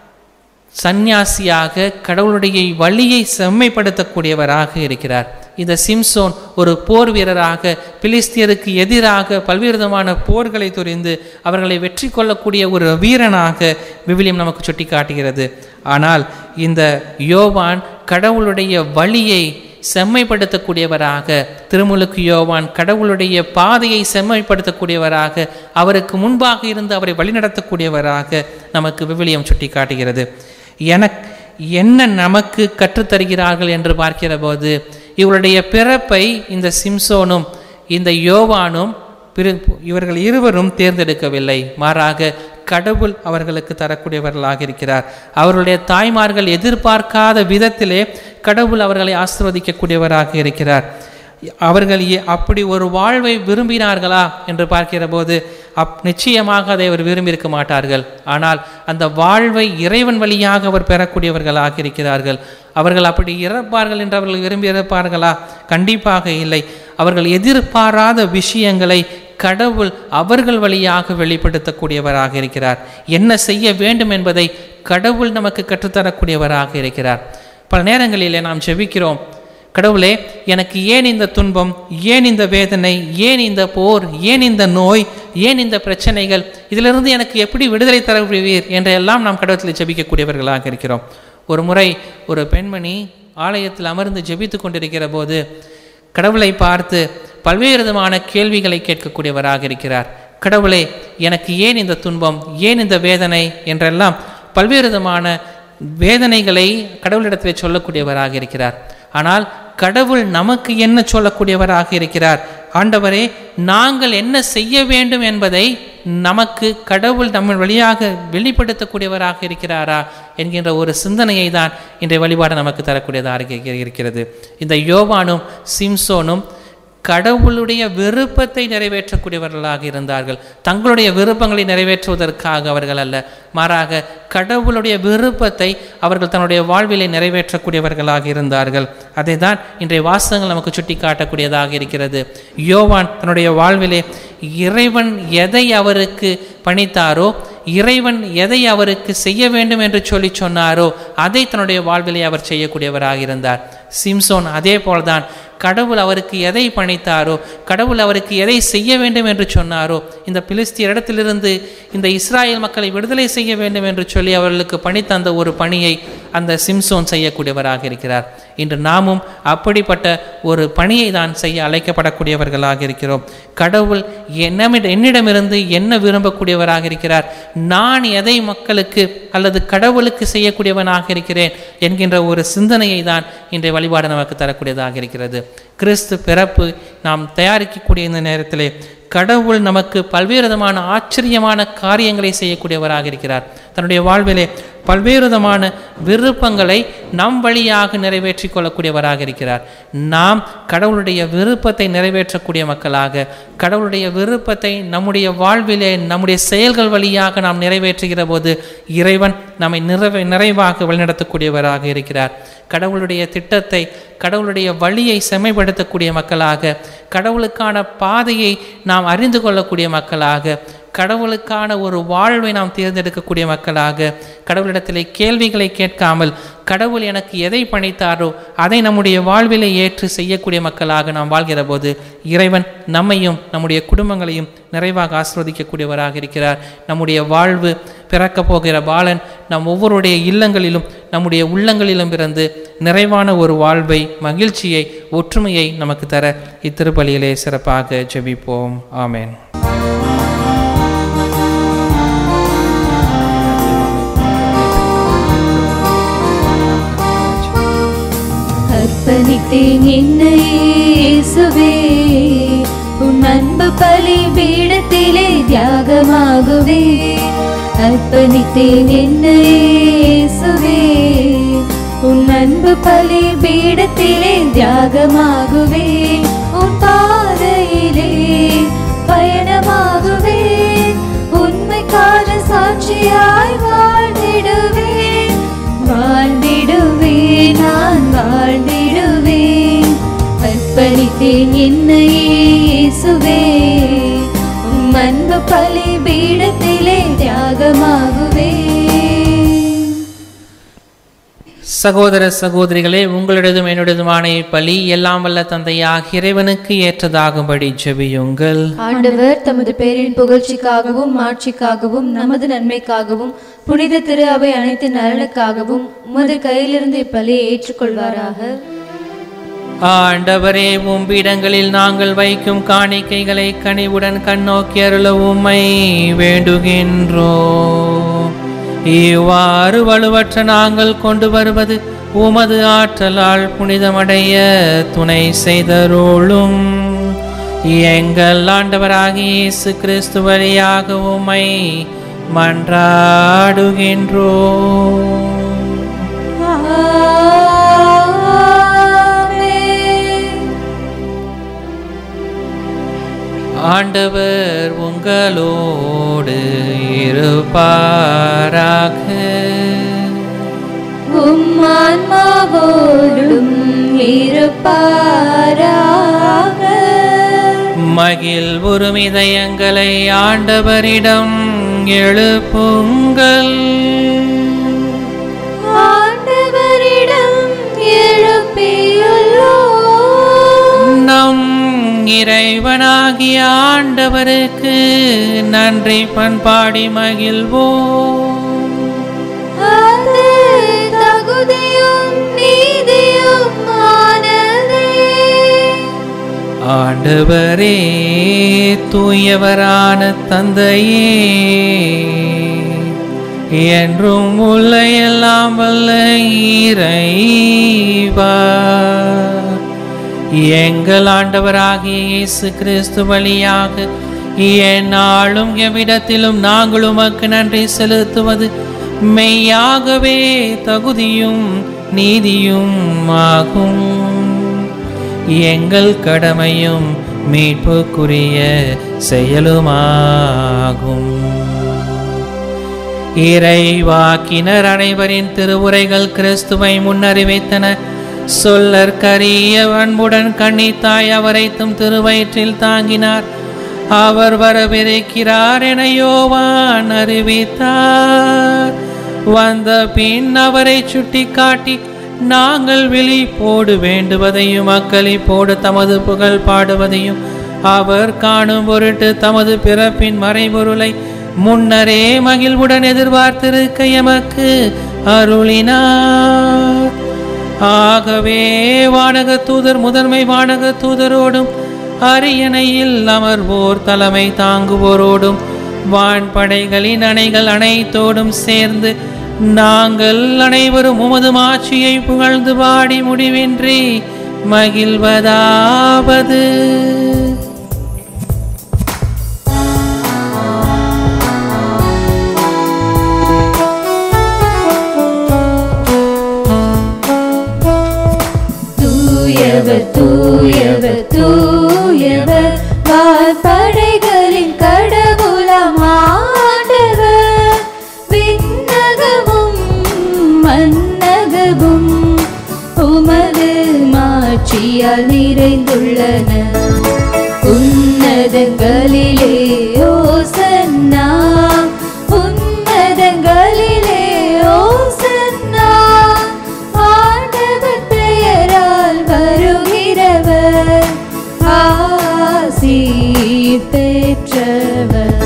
சந்நியாசியாக கடவுளுடைய வழியை செம்மைப்படுத்தக்கூடியவராக இருக்கிறார் இந்த சிம்சோன் ஒரு போர் வீரராக பிலிஸ்தியருக்கு எதிராக பல்வேறு விதமான போர்களை துரிந்து அவர்களை வெற்றி கொள்ளக்கூடிய ஒரு வீரனாக விவிலியம் நமக்கு சுட்டி காட்டுகிறது ஆனால் இந்த யோவான் கடவுளுடைய வழியை செம்மைப்படுத்தக்கூடியவராக திருமுழுக்கு யோவான் கடவுளுடைய பாதையை செம்மைப்படுத்தக்கூடியவராக அவருக்கு முன்பாக இருந்து அவரை வழிநடத்தக்கூடியவராக நமக்கு விவிலியம் சுட்டி காட்டுகிறது எனக்கு என்ன நமக்கு கற்றுத்தருகிறார்கள் என்று பார்க்கிற போது இவருடைய பிறப்பை இந்த சிம்சோனும் இந்த யோவானும் பிற இவர்கள் இருவரும் தேர்ந்தெடுக்கவில்லை மாறாக கடவுள் அவர்களுக்கு தரக்கூடியவர்களாக இருக்கிறார் அவர்களுடைய தாய்மார்கள் எதிர்பார்க்காத விதத்திலே கடவுள் அவர்களை ஆசிர்வதிக்கக்கூடியவராக இருக்கிறார் அவர்கள் ஏ- அப்படி ஒரு வாழ்வை விரும்பினார்களா என்று பார்க்கிற போது அப் நிச்சயமாக அதை அவர் விரும்பியிருக்க மாட்டார்கள் ஆனால் அந்த வாழ்வை இறைவன் வழியாக அவர் பெறக்கூடியவர்களாக இருக்கிறார்கள் அவர்கள் அப்படி இறப்பார்கள் என்று அவர்கள் விரும்பி இறப்பார்களா கண்டிப்பாக இல்லை அவர்கள் எதிர்பாராத விஷயங்களை கடவுள் அவர்கள் வழியாக வெளிப்படுத்தக்கூடியவராக இருக்கிறார் என்ன செய்ய வேண்டும் என்பதை கடவுள் நமக்கு கற்றுத்தரக்கூடியவராக இருக்கிறார் பல நேரங்களிலே நாம் ஜெபிக்கிறோம் கடவுளே எனக்கு ஏன் இந்த துன்பம் ஏன் இந்த வேதனை ஏன் இந்த போர் ஏன் இந்த நோய் ஏன் இந்த பிரச்சனைகள் இதிலிருந்து எனக்கு எப்படி விடுதலை தரப்படுவீர் என்றெல்லாம் நாம் கடவுளத்தில் ஜெபிக்கக்கூடியவர்களாக இருக்கிறோம் ஒரு முறை ஒரு பெண்மணி ஆலயத்தில் அமர்ந்து ஜெபித்து கொண்டிருக்கிற போது கடவுளை பார்த்து பல்வேறு விதமான கேள்விகளை கேட்கக்கூடியவராக இருக்கிறார் கடவுளே எனக்கு ஏன் இந்த துன்பம் ஏன் இந்த வேதனை என்றெல்லாம் பல்வேறு விதமான வேதனைகளை கடவுளிடத்தில் சொல்லக்கூடியவராக இருக்கிறார் ஆனால் கடவுள் நமக்கு என்ன சொல்லக்கூடியவராக இருக்கிறார் ஆண்டவரே நாங்கள் என்ன செய்ய வேண்டும் என்பதை நமக்கு கடவுள் நம்ம வழியாக வெளிப்படுத்தக்கூடியவராக இருக்கிறாரா என்கின்ற ஒரு சிந்தனையை தான் இன்றைய வழிபாடு நமக்கு தரக்கூடியதாக இருக்கிறது இந்த யோவானும் சிம்சோனும் கடவுளுடைய விருப்பத்தை நிறைவேற்றக்கூடியவர்களாக இருந்தார்கள் தங்களுடைய விருப்பங்களை நிறைவேற்றுவதற்காக அவர்கள் அல்ல மாறாக கடவுளுடைய விருப்பத்தை அவர்கள் தன்னுடைய வாழ்விலை நிறைவேற்றக்கூடியவர்களாக இருந்தார்கள் அதை தான் இன்றைய வாசகங்கள் நமக்கு சுட்டி காட்டக்கூடியதாக இருக்கிறது யோவான் தன்னுடைய வாழ்விலே இறைவன் எதை அவருக்கு பணித்தாரோ இறைவன் எதை அவருக்கு செய்ய வேண்டும் என்று சொல்லி சொன்னாரோ அதை தன்னுடைய வாழ்விலே அவர் செய்யக்கூடியவராக இருந்தார் சிம்சோன் அதே போல்தான் கடவுள் அவருக்கு எதை பணித்தாரோ கடவுள் அவருக்கு எதை செய்ய வேண்டும் என்று சொன்னாரோ இந்த பிலிஸ்திய இடத்திலிருந்து இந்த இஸ்ராயேல் மக்களை விடுதலை செய்ய வேண்டும் என்று சொல்லி அவர்களுக்கு பணித்தந்த ஒரு பணியை அந்த சிம்சோன் செய்யக்கூடியவராக இருக்கிறார் இன்று நாமும் அப்படிப்பட்ட ஒரு பணியை தான் செய்ய அழைக்கப்படக்கூடியவர்களாக இருக்கிறோம் கடவுள் என்னமிட என்னிடமிருந்து என்ன விரும்பக்கூடியவராக இருக்கிறார் நான் எதை மக்களுக்கு அல்லது கடவுளுக்கு செய்யக்கூடியவனாக இருக்கிறேன் என்கின்ற ஒரு சிந்தனையை தான் இன்றைய வழிபாடு நமக்கு தரக்கூடியதாக இருக்கிறது கிறிஸ்து பிறப்பு நாம் தயாரிக்கக்கூடிய இந்த நேரத்திலே கடவுள் நமக்கு பல்வேறு விதமான ஆச்சரியமான காரியங்களை செய்யக்கூடியவராக இருக்கிறார் தன்னுடைய வாழ்விலே பல்வேறு விதமான விருப்பங்களை நம் வழியாக நிறைவேற்றிக் கொள்ளக்கூடியவராக இருக்கிறார் நாம் கடவுளுடைய விருப்பத்தை நிறைவேற்றக்கூடிய மக்களாக கடவுளுடைய விருப்பத்தை நம்முடைய வாழ்விலே நம்முடைய செயல்கள் வழியாக நாம் நிறைவேற்றுகிற போது இறைவன் நம்மை நிறைவே நிறைவாக வழிநடத்தக்கூடியவராக இருக்கிறார் கடவுளுடைய திட்டத்தை கடவுளுடைய வழியை செம்மைப்படுத்தக்கூடிய மக்களாக கடவுளுக்கான பாதையை நாம் அறிந்து கொள்ளக்கூடிய மக்களாக கடவுளுக்கான ஒரு வாழ்வை நாம் தேர்ந்தெடுக்கக்கூடிய மக்களாக கடவுளிடத்திலே கேள்விகளை கேட்காமல் கடவுள் எனக்கு எதை பணித்தாரோ அதை நம்முடைய வாழ்விலை ஏற்று செய்யக்கூடிய மக்களாக நாம் வாழ்கிற போது இறைவன் நம்மையும் நம்முடைய குடும்பங்களையும் நிறைவாக ஆசிர்வதிக்கக்கூடியவராக இருக்கிறார் நம்முடைய வாழ்வு பிறக்கப் போகிற பாலன் நம் ஒவ்வொருடைய இல்லங்களிலும் நம்முடைய உள்ளங்களிலும் இருந்து நிறைவான ஒரு வாழ்வை மகிழ்ச்சியை ஒற்றுமையை நமக்கு தர இத்திருப்பலியிலே சிறப்பாக ஜெபிப்போம் ஆமேன் அர்ப்பணித்தேன் என்னை இயேசுவே உன் அன்பு பலி பீடத்திலே தியாகமாகுவே அர்ப்பணித்தேன் என்னை இயேசுவே உன் அன்பு பலி பீடத்திலே தியாகமாகுவே உன் பாதையிலே பயணமாகுவே உண்மைக்கான சாட்சியாய் வாழ்ந்திடுவேன் வாழ்ந்திடுவேன் நான் வாழ்ந்திடுவேன் அர்ப்பணித்தேன் என்னை இயேசுவே உம் அன்பு பலி பீடத்திலே தியாகமாகுவே சகோதர சகோதரிகளே உங்களிடதும் என்னுடையதுமான பலி எல்லாம் வல்ல தந்தையாக இறைவனுக்கு ஏற்றதாகும்படி ஜெபியுங்கள் ஆண்டவர் தமது பேரின் புகழ்ச்சிக்காகவும் மாட்சிக்காகவும் நமது நன்மைக்காகவும் புனித திரு அவை அனைத்து நலனுக்காகவும் உமது கையிலிருந்து இப்பலியை ஏற்றுக்கொள்வாராக ஆண்டவரே உம்பிடங்களில் நாங்கள் வைக்கும் காணிக்கைகளை கனிவுடன் கண்ணோக்கி அருள உம்மை வேண்டுகின்றோ இவ்வாறு வலுவற்ற நாங்கள் கொண்டு வருவது உமது ஆற்றலால் புனிதமடைய துணை செய்தருளும் எங்கள் ஆண்டவராகிய இயேசு கிறிஸ்து வழியாக உம்மை மன்றாடுகின்றோம் ஆண்டவர் உங்களோடு இருப்பாராக உம்மான்மாவோடும் இருப்பாராக மகிழ் உரிமிதயங்களை ஆண்டவரிடம் எழுப்புங்கள் ஆண்டவரிடம் எழுப்பியுள்ளோம் நம் இறைவனாகிய ஆண்டவருக்கு நன்றி பண்பாடி மகிழ்வோம் அது தகுதியும் நீதியும் ஆனதே ஆண்டவரே தூயவரான தந்தையே என்றும் உள்ள எல்லாம் வல்ல இறைவா எங்கள் ஆண்டவராகிய இயேசு கிறிஸ்து வழியாக எந்நாளும் எவ்விடத்திலும் நாங்கள் உமக்கு நன்றி செலுத்துவது மெய்யாகவே தகுதியும் நீதியும் ஆகும் எங்கள் கடமையும் மீட்புக்குரிய செயலுமாகும் இறைவாக்கினர் அனைவரின் திருவுரைகள் கிறிஸ்துவை முன்னறிவித்தன சொல்லற்கரிய அன்புடன் கண்ணித்தாய் அவரை தம் திருவயிற்றில் தாங்கினார் அவர் வரவிருக்கிறார் என யோவான் அறிவித்தார் வந்த பின் அவரை சுட்டிக்காட்டி நாங்கள் விழிப்போடு வேண்டுவதையும் அக்களிப்போடு தமது புகழ் பாடுவதையும் அவர் காணும் பொருட்டு தமது பிறப்பின் மறைபொருளை முன்னரே மகிழ்வுடன் எதிர்பார்த்திருக்க எமக்கு அருளினார் ஆகவே வானக தூதர் முதன்மை வானக தூதரோடும் அரியணையில் அமர்வோர் தலைமை தாங்குவோரோடும் வான்படைகளின் அணைகள் அனைத்தோடும் சேர்ந்து நாங்கள் அனைவரும் உமது மாட்சியை புகழ்ந்து பாடி முடிவின்றி மகிழ்வதாவது தூயவர் தூயவர் தூயவர் வான்படைகளின் கடவுளாம் ஆண்டவர் விண்ணகமும் மன்னகமும் உமது மாட்சியால் நிறைந்துள்ளன உன்னதங்களிலே ஓசன்னா உன்னதங்களிலே ஓசன்னா ஆண்டவர் பெயரால் வருகிறவர் ஆசி பெற்றவர்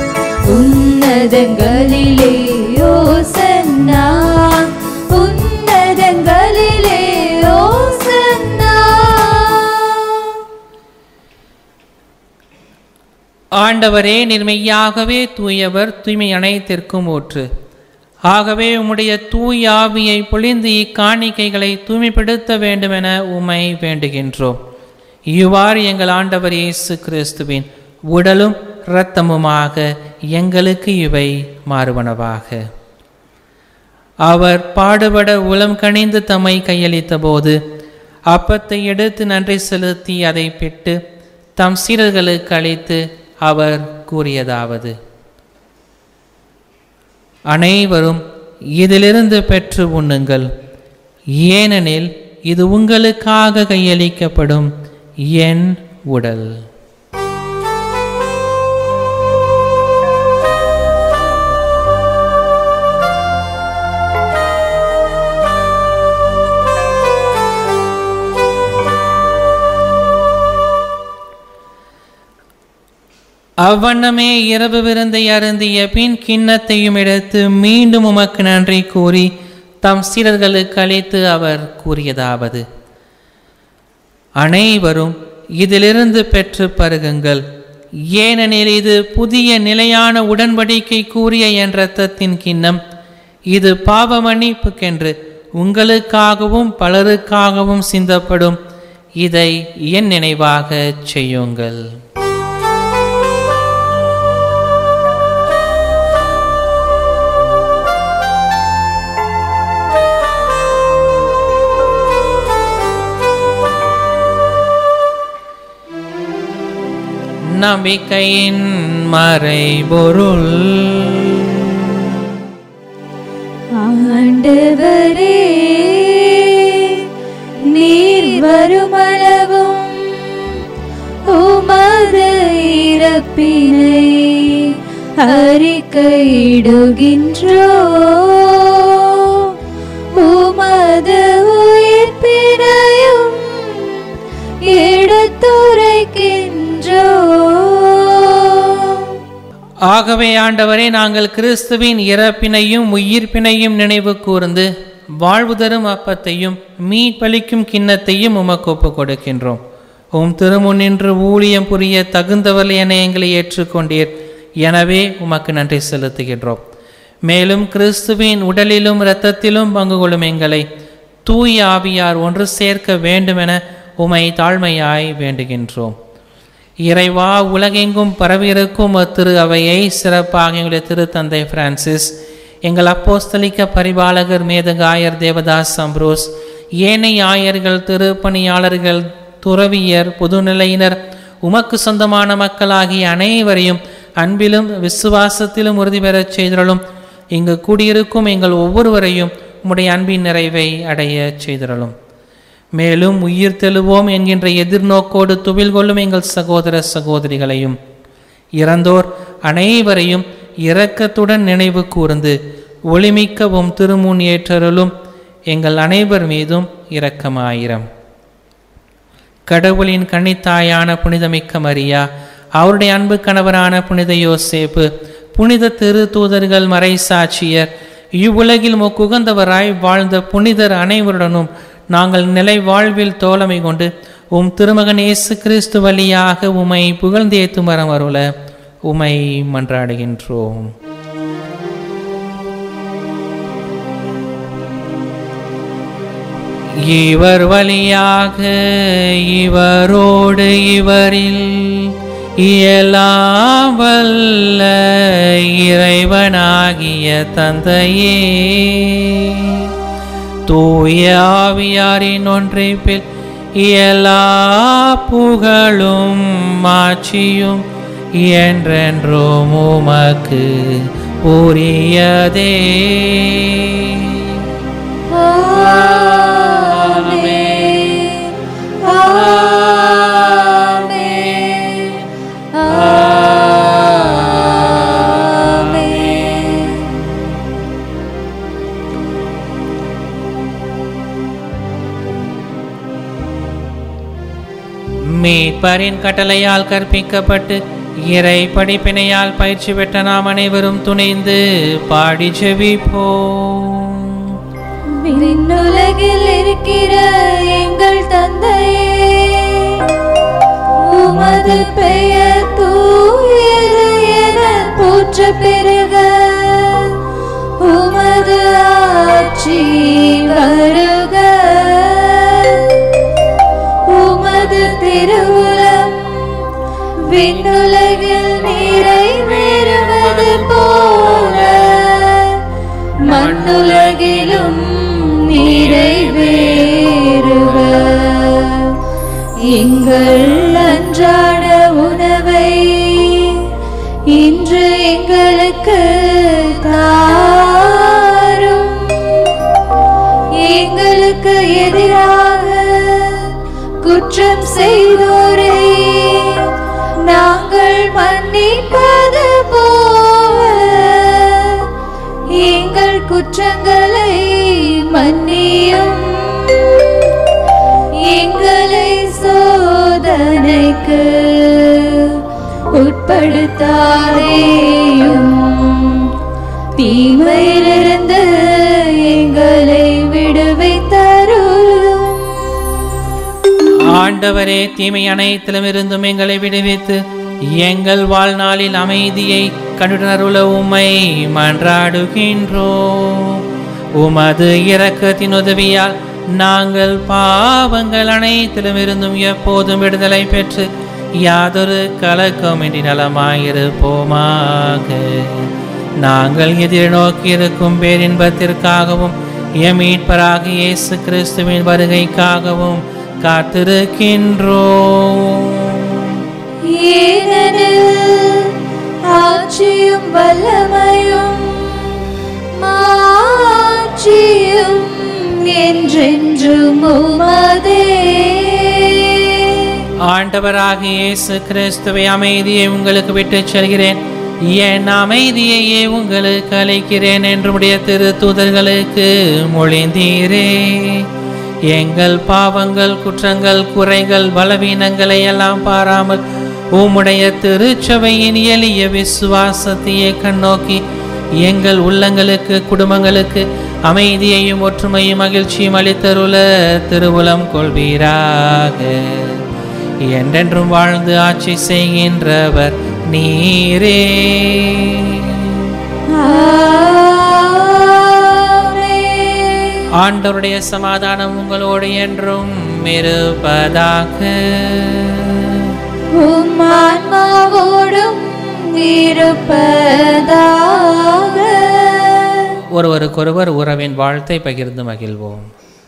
உன்னதங்களிலே ஓசன்னா உன்னதங்களிலே ஓசன்னா ஆண்டவரே நிர்மையாகவே தூயவர் தூய்மை அனைத்திற்கும் ஊற்று ஆகவே உம்முடைய தூய் ஆவியை பொழிந்து இக்காணிக்கைகளை தூய்மைப்படுத்த வேண்டுமென உம்மை வேண்டுகின்றோம் இவ்வாறு எங்கள் ஆண்டவர் இயேசு கிறிஸ்துவின் உடலும் இரத்தமுமாக எங்களுக்கு இவை மாறுவனவாக அவர் பாடுபட உளம் கனிந்து தம்மை கையளித்த போது அப்பத்தை எடுத்து நன்றி செலுத்தி அதை பிட்டு தம் சீடர்களுக்கு அளித்து அவர் கூறியதாவது அனைவரும் இதிலிருந்து பெற்று உண்ணுங்கள் ஏனெனில் இது உங்களுக்காக கையளிக்கப்படும் என் உடல் அவ்வண்ணமே இரவு விருந்தை அருந்திய பின் கிண்ணத்தையும் எடுத்து மீண்டும் உமக்கு நன்றி கூறி தம் சீடர்களுக்கு அளித்து அவர் கூறியதாவது அனைவரும் இதிலிருந்து பெற்று பருகுங்கள் ஏனெனில் இது புதிய நிலையான உடன்படிக்கை கூறிய என் இரத்தத்தின் கிண்ணம் இது பாவ மன்னிப்புக்கென்று உங்களுக்காகவும் பலருக்காகவும் சிந்தப்படும் இதை என் நினைவாகச் செய்யுங்கள் நம்பிக்கையின் மறைபொருள் ஆண்டவரே நீர் வருமளவும் உமது இறப்பினை அறிக்கையிடுகின்றோ உமது உயிர்ப்பினையும் எடுத்துரைக்கின்றோ ஆகவே ஆண்டவரே நாங்கள் கிறிஸ்துவின் இறப்பினையும் உயிர்ப்பினையும் நினைவு கூர்ந்து வாழ்வு தரும் அப்பத்தையும் மீட்பளிக்கும் கிண்ணத்தையும் உமக்கு ஒப்புக் கொடுக்கின்றோம் உம் திருமுன்னின்று ஊழியம் புரிய தகுந்தவர் என எங்களை ஏற்றுக்கொண்டீர் எனவே உமக்கு நன்றி செலுத்துகின்றோம் மேலும் கிறிஸ்துவின் உடலிலும் இரத்தத்திலும் பங்கு கொள்ளும் எங்களை தூய ஆவியார் ஒன்று சேர்க்க வேண்டுமென உமை தாழ்மையாய் வேண்டுகின்றோம் இறைவா உலகெங்கும் பரவியிருக்கும் திரு அவையை சிறப்பாக எங்களுடைய திருத்தந்தை பிரான்சிஸ் எங்கள் அப்போஸ்தலிக்க பரிபாலகர் மேதகாயர் தேவதாஸ் அம்ப்ரோஸ் ஏனைய ஆயர்கள் திருப்பணியாளர்கள் துறவியர் பொதுநிலையினர் உமக்கு சொந்தமான மக்களாகிய அனைவரையும் அன்பிலும் விசுவாசத்திலும் உறுதி பெறச் செய்தருளும் இங்கு கூடியிருக்கும் எங்கள் ஒவ்வொருவரையும் உம்முடைய அன்பின் நிறைவை அடையச் செய்தருளும் மேலும் உயிர் தெழுவோம் என்கின்ற எதிர்நோக்கோடு துவில் கொள்ளும் எங்கள் சகோதர சகோதரிகளையும் இறந்தோர் அனைவரையும் இரக்கத்துடன் நினைவு கூர்ந்து ஒளிமிக்கவும் திருமுன் ஏற்றருளும் எங்கள் அனைவர் மீதும் இரக்கமாயிரம் கடவுளின் கன்னித்தாயான புனிதமிக்க மரியா அவருடைய அன்பு கணவரான புனித யோசேப்பு புனித திரு தூதர்கள் மறைசாட்சியர் இவ்வுலகில் முக்குகந்தவராய் வாழ்ந்த புனிதர் அனைவருடனும் நாங்கள் நிலை வாழ்வில் தோழமை கொண்டு உம் திருமகன் இயேசு கிறிஸ்து வழியாக உமை புகழ்ந்தேத்து மரம் அருள உமை மன்றாடுகின்றோம் இவர் வழியாக இவரோடு இவரில் இயலாம் வல்ல இறைவனாகிய தந்தையே தூய ஆவியாரின் ஒன்றைப்பில் இயலா புகழும் மாட்சியும் என்றென்றும் உமக்கு உரியதே மீட்பரின் கட்டளையால் கற்பிக்கப்பட்டு இறை படிப்பினையால் பயிற்சி பெற்ற நாம் அனைவரும் துணைந்து பாடி ஜெபிப்போம் விண்ணுலகில் இருக்கிற எங்கள் தந்தையே உமது பெயர் தூயது என போற்ற பெருக உமது ஆட்சி வருக உமது திருவுளம் விண்ணுலகில் நிறைவேறுவது போல மண்ணுலகிலும் நிறைவேறுக எங்கள் அன்றாட உணவை இன்று எங்களுக்கு தாரும் எங்களுக்கு எதிராக குற்றம் செய்தோரை நாங்கள் மன்னிப்பது போல எங்கள் குற்றங்களை மன்னியும் எங்களை சோதனைக்கு உட்படுத்தாதேயும் தீமையிலிருந்து எங்களை விடுவித்தருளும் ஆண்டவரே தீமை அனைத்திலும் இருந்தும் எங்களை விடுவித்து எங்கள் வாழ்நாளில் அமைதியை கண்டுணருள உம்மை மன்றாடுகின்றோம் உமது இரக்கத்தின் உதவியால் நாங்கள் பாவங்கள் அனைத்திலும் இருந்தும் எப்போதும் விடுதலை பெற்று யாதொரு கலக்கமின்றி நலமாயிருப்போமாக நாங்கள் எதிர்நோக்கியிருக்கும் பேரின்பத்திற்காகவும் எம் மீட்பராக இயேசு கிறிஸ்துவின் வருகைக்காகவும் காத்திருக்கின்றோம் ஏனெனில் ஏனெனில் ஆட்சியும் வல்லமையும் மாட்சியும் என்றென்றும் உமதே ஆண்டவராகிய இயேசு கிறிஸ்துவை அமைதியை உங்களுக்கு விட்டுச் செல்கிறேன் என் அமைதியையே உங்களுக்கு அளிக்கிறேன் என்றுடைய திரு தூதர்களுக்கு மொழிந்தீரே எங்கள் பாவங்கள் குற்றங்கள் குறைகள் பலவீனங்களை எல்லாம் பாராமல் உம்முடைய திருச்சபையின் எளிய விசுவாசத்தையே கண்ணோக்கி எங்கள் உள்ளங்களுக்கு குடும்பங்களுக்கு அமைதியையும் ஒற்றுமையும் மகிழ்ச்சியும் அளித்தருள திருவுளம் கொள்வீராக என்றென்றும் வாழ்ந்து ஆட்சி செய்கின்றவர் நீரே ஆமென். ஆண்டவருடைய சமாதானம் உங்களோடு என்றும் இருப்பதாக உம் ஆன்மாவோடும் இருப்பதாக ஒருவருக்கொருவர் உறவின் வாழ்த்தை பகிர்ந்து மகிழ்வோம்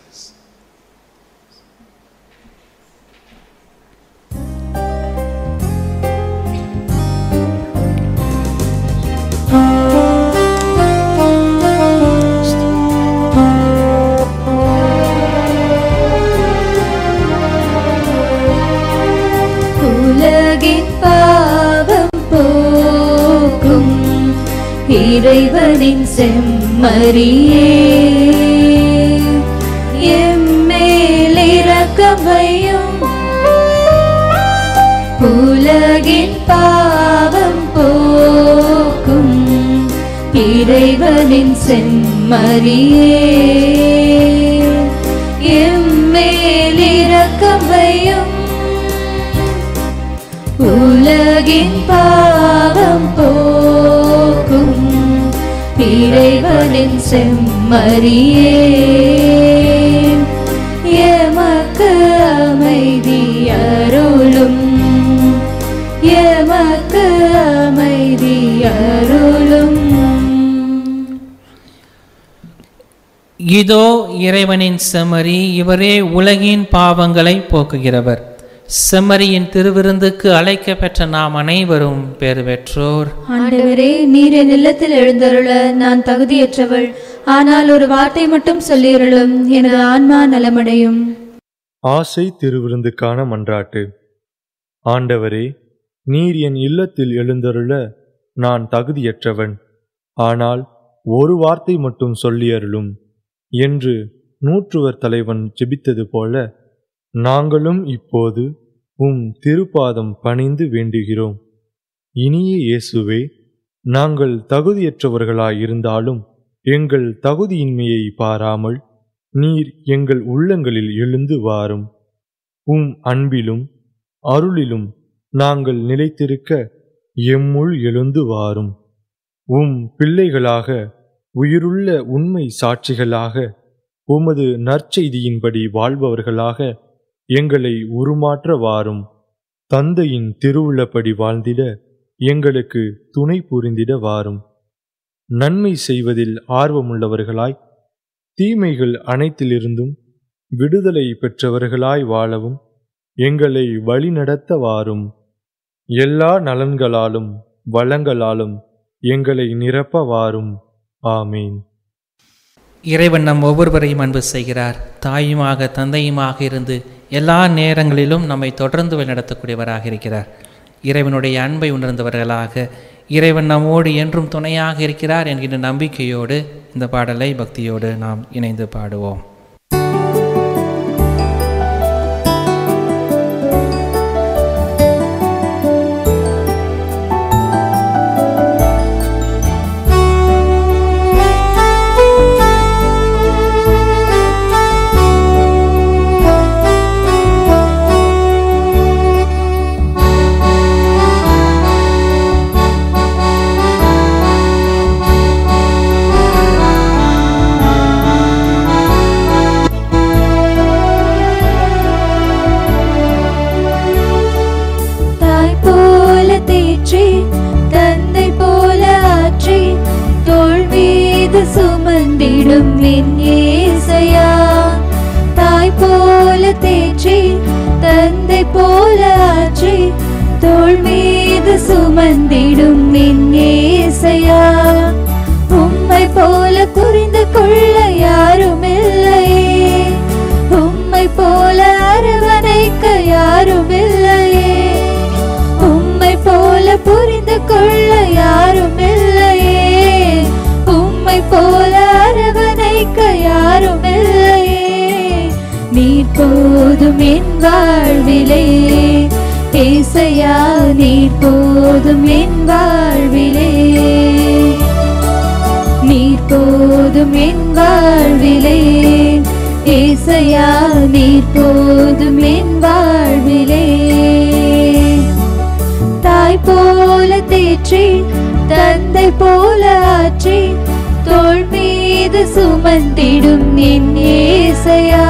உலகின் பாவம் போக்கும் இறைவனின் செம்மறியே எம்மேல் இரக்கமையும் உலகின் பாவம் போக்கும் இறைவனின் செம்மறியே எம்மேல் இரக்கமையும் உலகின் பாவம் போக்கும் இறைவனின் செம்மறியே எமக்கு அமைதி அருளும் எமக்கு அமைதி அருளும் இதோ இறைவனின் செம்மறி இவரே உலகின் பாவங்களை போக்குகிறவர் செம்மறியின் திருவிருந்துக்கு அழைக்கப்பெற்ற நாம் அனைவரும் பெறு பெற்றோர் ஆண்டவரே நீர் என் இல்லத்தில் எழுந்தருள நான் தகுதியற்றவள் ஆனால் ஒரு வார்த்தை மட்டும் சொல்லியருளும் எனது ஆன்மா நலமடையும் ஆசை திருவிருந்துக்கான மன்றாட்டு ஆண்டவரே நீர் என் இல்லத்தில் எழுந்தருள நான் தகுதியற்றவன் ஆனால் ஒரு வார்த்தை மட்டும் சொல்லியருளும் என்று நூற்றுவர் தலைவன் ஜெபித்தது போல நாங்களும் இப்போது உம் திருப்பாதம் பணிந்து வேண்டுகிறோம் இனிய இயேசுவே நாங்கள் தகுதியற்றவர்களாயிருந்தாலும் எங்கள் தகுதியின்மையை பாராமல் நீர் எங்கள் உள்ளங்களில் எழுந்து வாரும் உம் அன்பிலும் அருளிலும் நாங்கள் நிலைத்திருக்க எம்முள் எழுந்து வாரும் உம் பிள்ளைகளாக உயிருள்ள உண்மை சாட்சிகளாக உமது நற்செய்தியின்படி வாழ்பவர்களாக எங்களை உருமாற்ற வாரும் தந்தையின் திருவுள்ளப்படி வாழ்ந்திட எங்களுக்கு துணை புரிந்திட வாரும் நன்மை செய்வதில் ஆர்வமுள்ளவர்களாய் தீமைகள் அனைத்திலிருந்தும் விடுதலை பெற்றவர்களாய் வாழவும் எங்களை வழிநடத்த வாரும் எல்லா நலன்களாலும் வளங்களாலும் எங்களை நிரப்ப வாரும் ஆமீன் இறைவன் நம் ஒவ்வொருவரையும் அன்பு செய்கிறார் தாயுமாக தந்தையுமாக இருந்து எல்லா நேரங்களிலும் நம்மை தொடர்ந்து வழிநடத்தக்கூடியவராக இருக்கிறார் இறைவனுடைய அன்பை உணர்ந்தவர்களாக இறைவன் நம்மோடு என்றும் துணையாக இருக்கிறார் என்கின்ற நம்பிக்கையோடு இந்த பாடலை பக்தியோடு நாம் இணைந்து பாடுவோம் தாய் போல தேற்றி தந்தை போல ஆற்றி தோள் மீது சுமந்திடும் என் ஏசையா தாய் போல தேற்றி தந்தை போல ஆற்றி தோள் மீது மீது சுமந்திடும் என் ஏசையா உம்மை போல புரிந்து கொள்ள யாரும் இல்லையே உம்மை போல அரவணைக்க யாரும் இல்லையே உம்மை போல புரிந்து கொள்ள யாரும் இல்லையே உம்மை போல அரவணைக்க யாரும் இல்லையே நீர் போதும் என் வாழ்விலே ஏசையா நீர் போதும் என் வாழ்விலே நீர் போதும் என் வாழ்விலே ஏசையா நீர் போதும் என் வாழ்விலே தாய் போல தேற்றி தந்தை போல ஆற்றி தோள் மீது சுமந்திடும் என் ஏசையா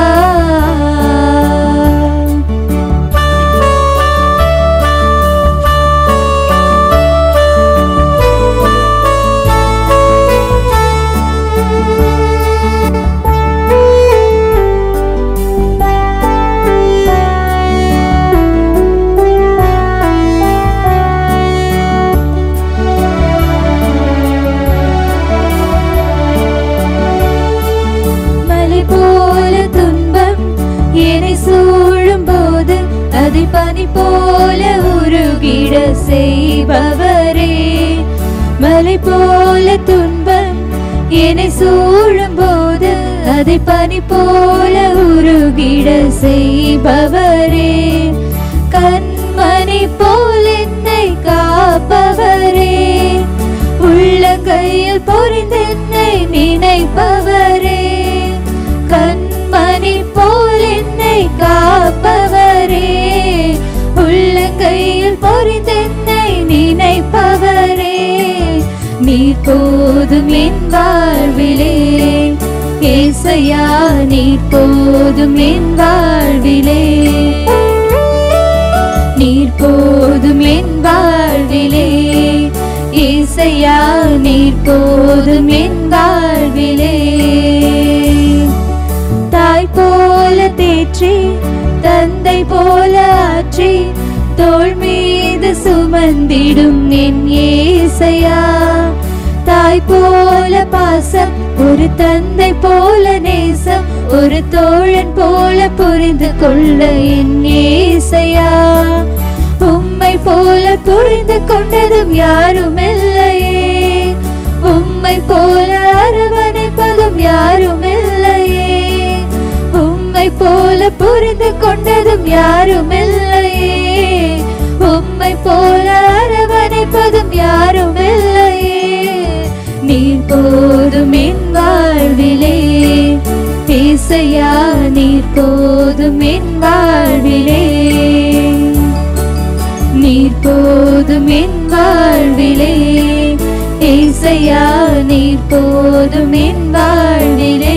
மலை போல துன்பம் என்னை சூழும் போது அதை பனி போல உருகிட செய்பவரே மலை போல துன்பம் என்னை சூழும் போது அதை பனி போல உருகிட செய்பவரே கண்மணி போல் என்னை காப்பவரே உள்ள கையில் பொறிந்தென்னை நினைப்பவரே கண்மணி போல் என்னை காப்பவரே உள்ளங்கையில் பொறிந்தென்னை நினைப்பவரே நீர் போதும் என் வாழ்விலே ஏசையா நீர் போதும் என் வாழ்விலே நீர் போதும் என் வாழ்விலே ஏசையா நீர் போதும் என் வாழ்விலே தாய் போல தேற்றி தந்தை போல ஆற்றி தோள் மீது சுமந்திடும் என் ஏசையா தாய் போல பாசம் ஒரு தந்தை போல நேசம் ஒரு தோழன் போல புரிந்து கொள்ள என் ஏசையா உம்மை போல புரிந்து கொண்டதும் யாரும் இல்லையே உம்மை போல அரவணைப்பதும் யாரும் இல்லையே உம்மை போல புரிந்து கொண்டதும் யாரும் இல்லையே உம்மை போல அரவணைப்பதும் யாரும் இல்லையே நீர் போதும் என் வாழ்விலே ஏசையா நீர் போதும் என் வாழ்விலே நீர் போதும் என் வாழ்விலே ஏசையா நீர் போதும் என் வாழ்விலே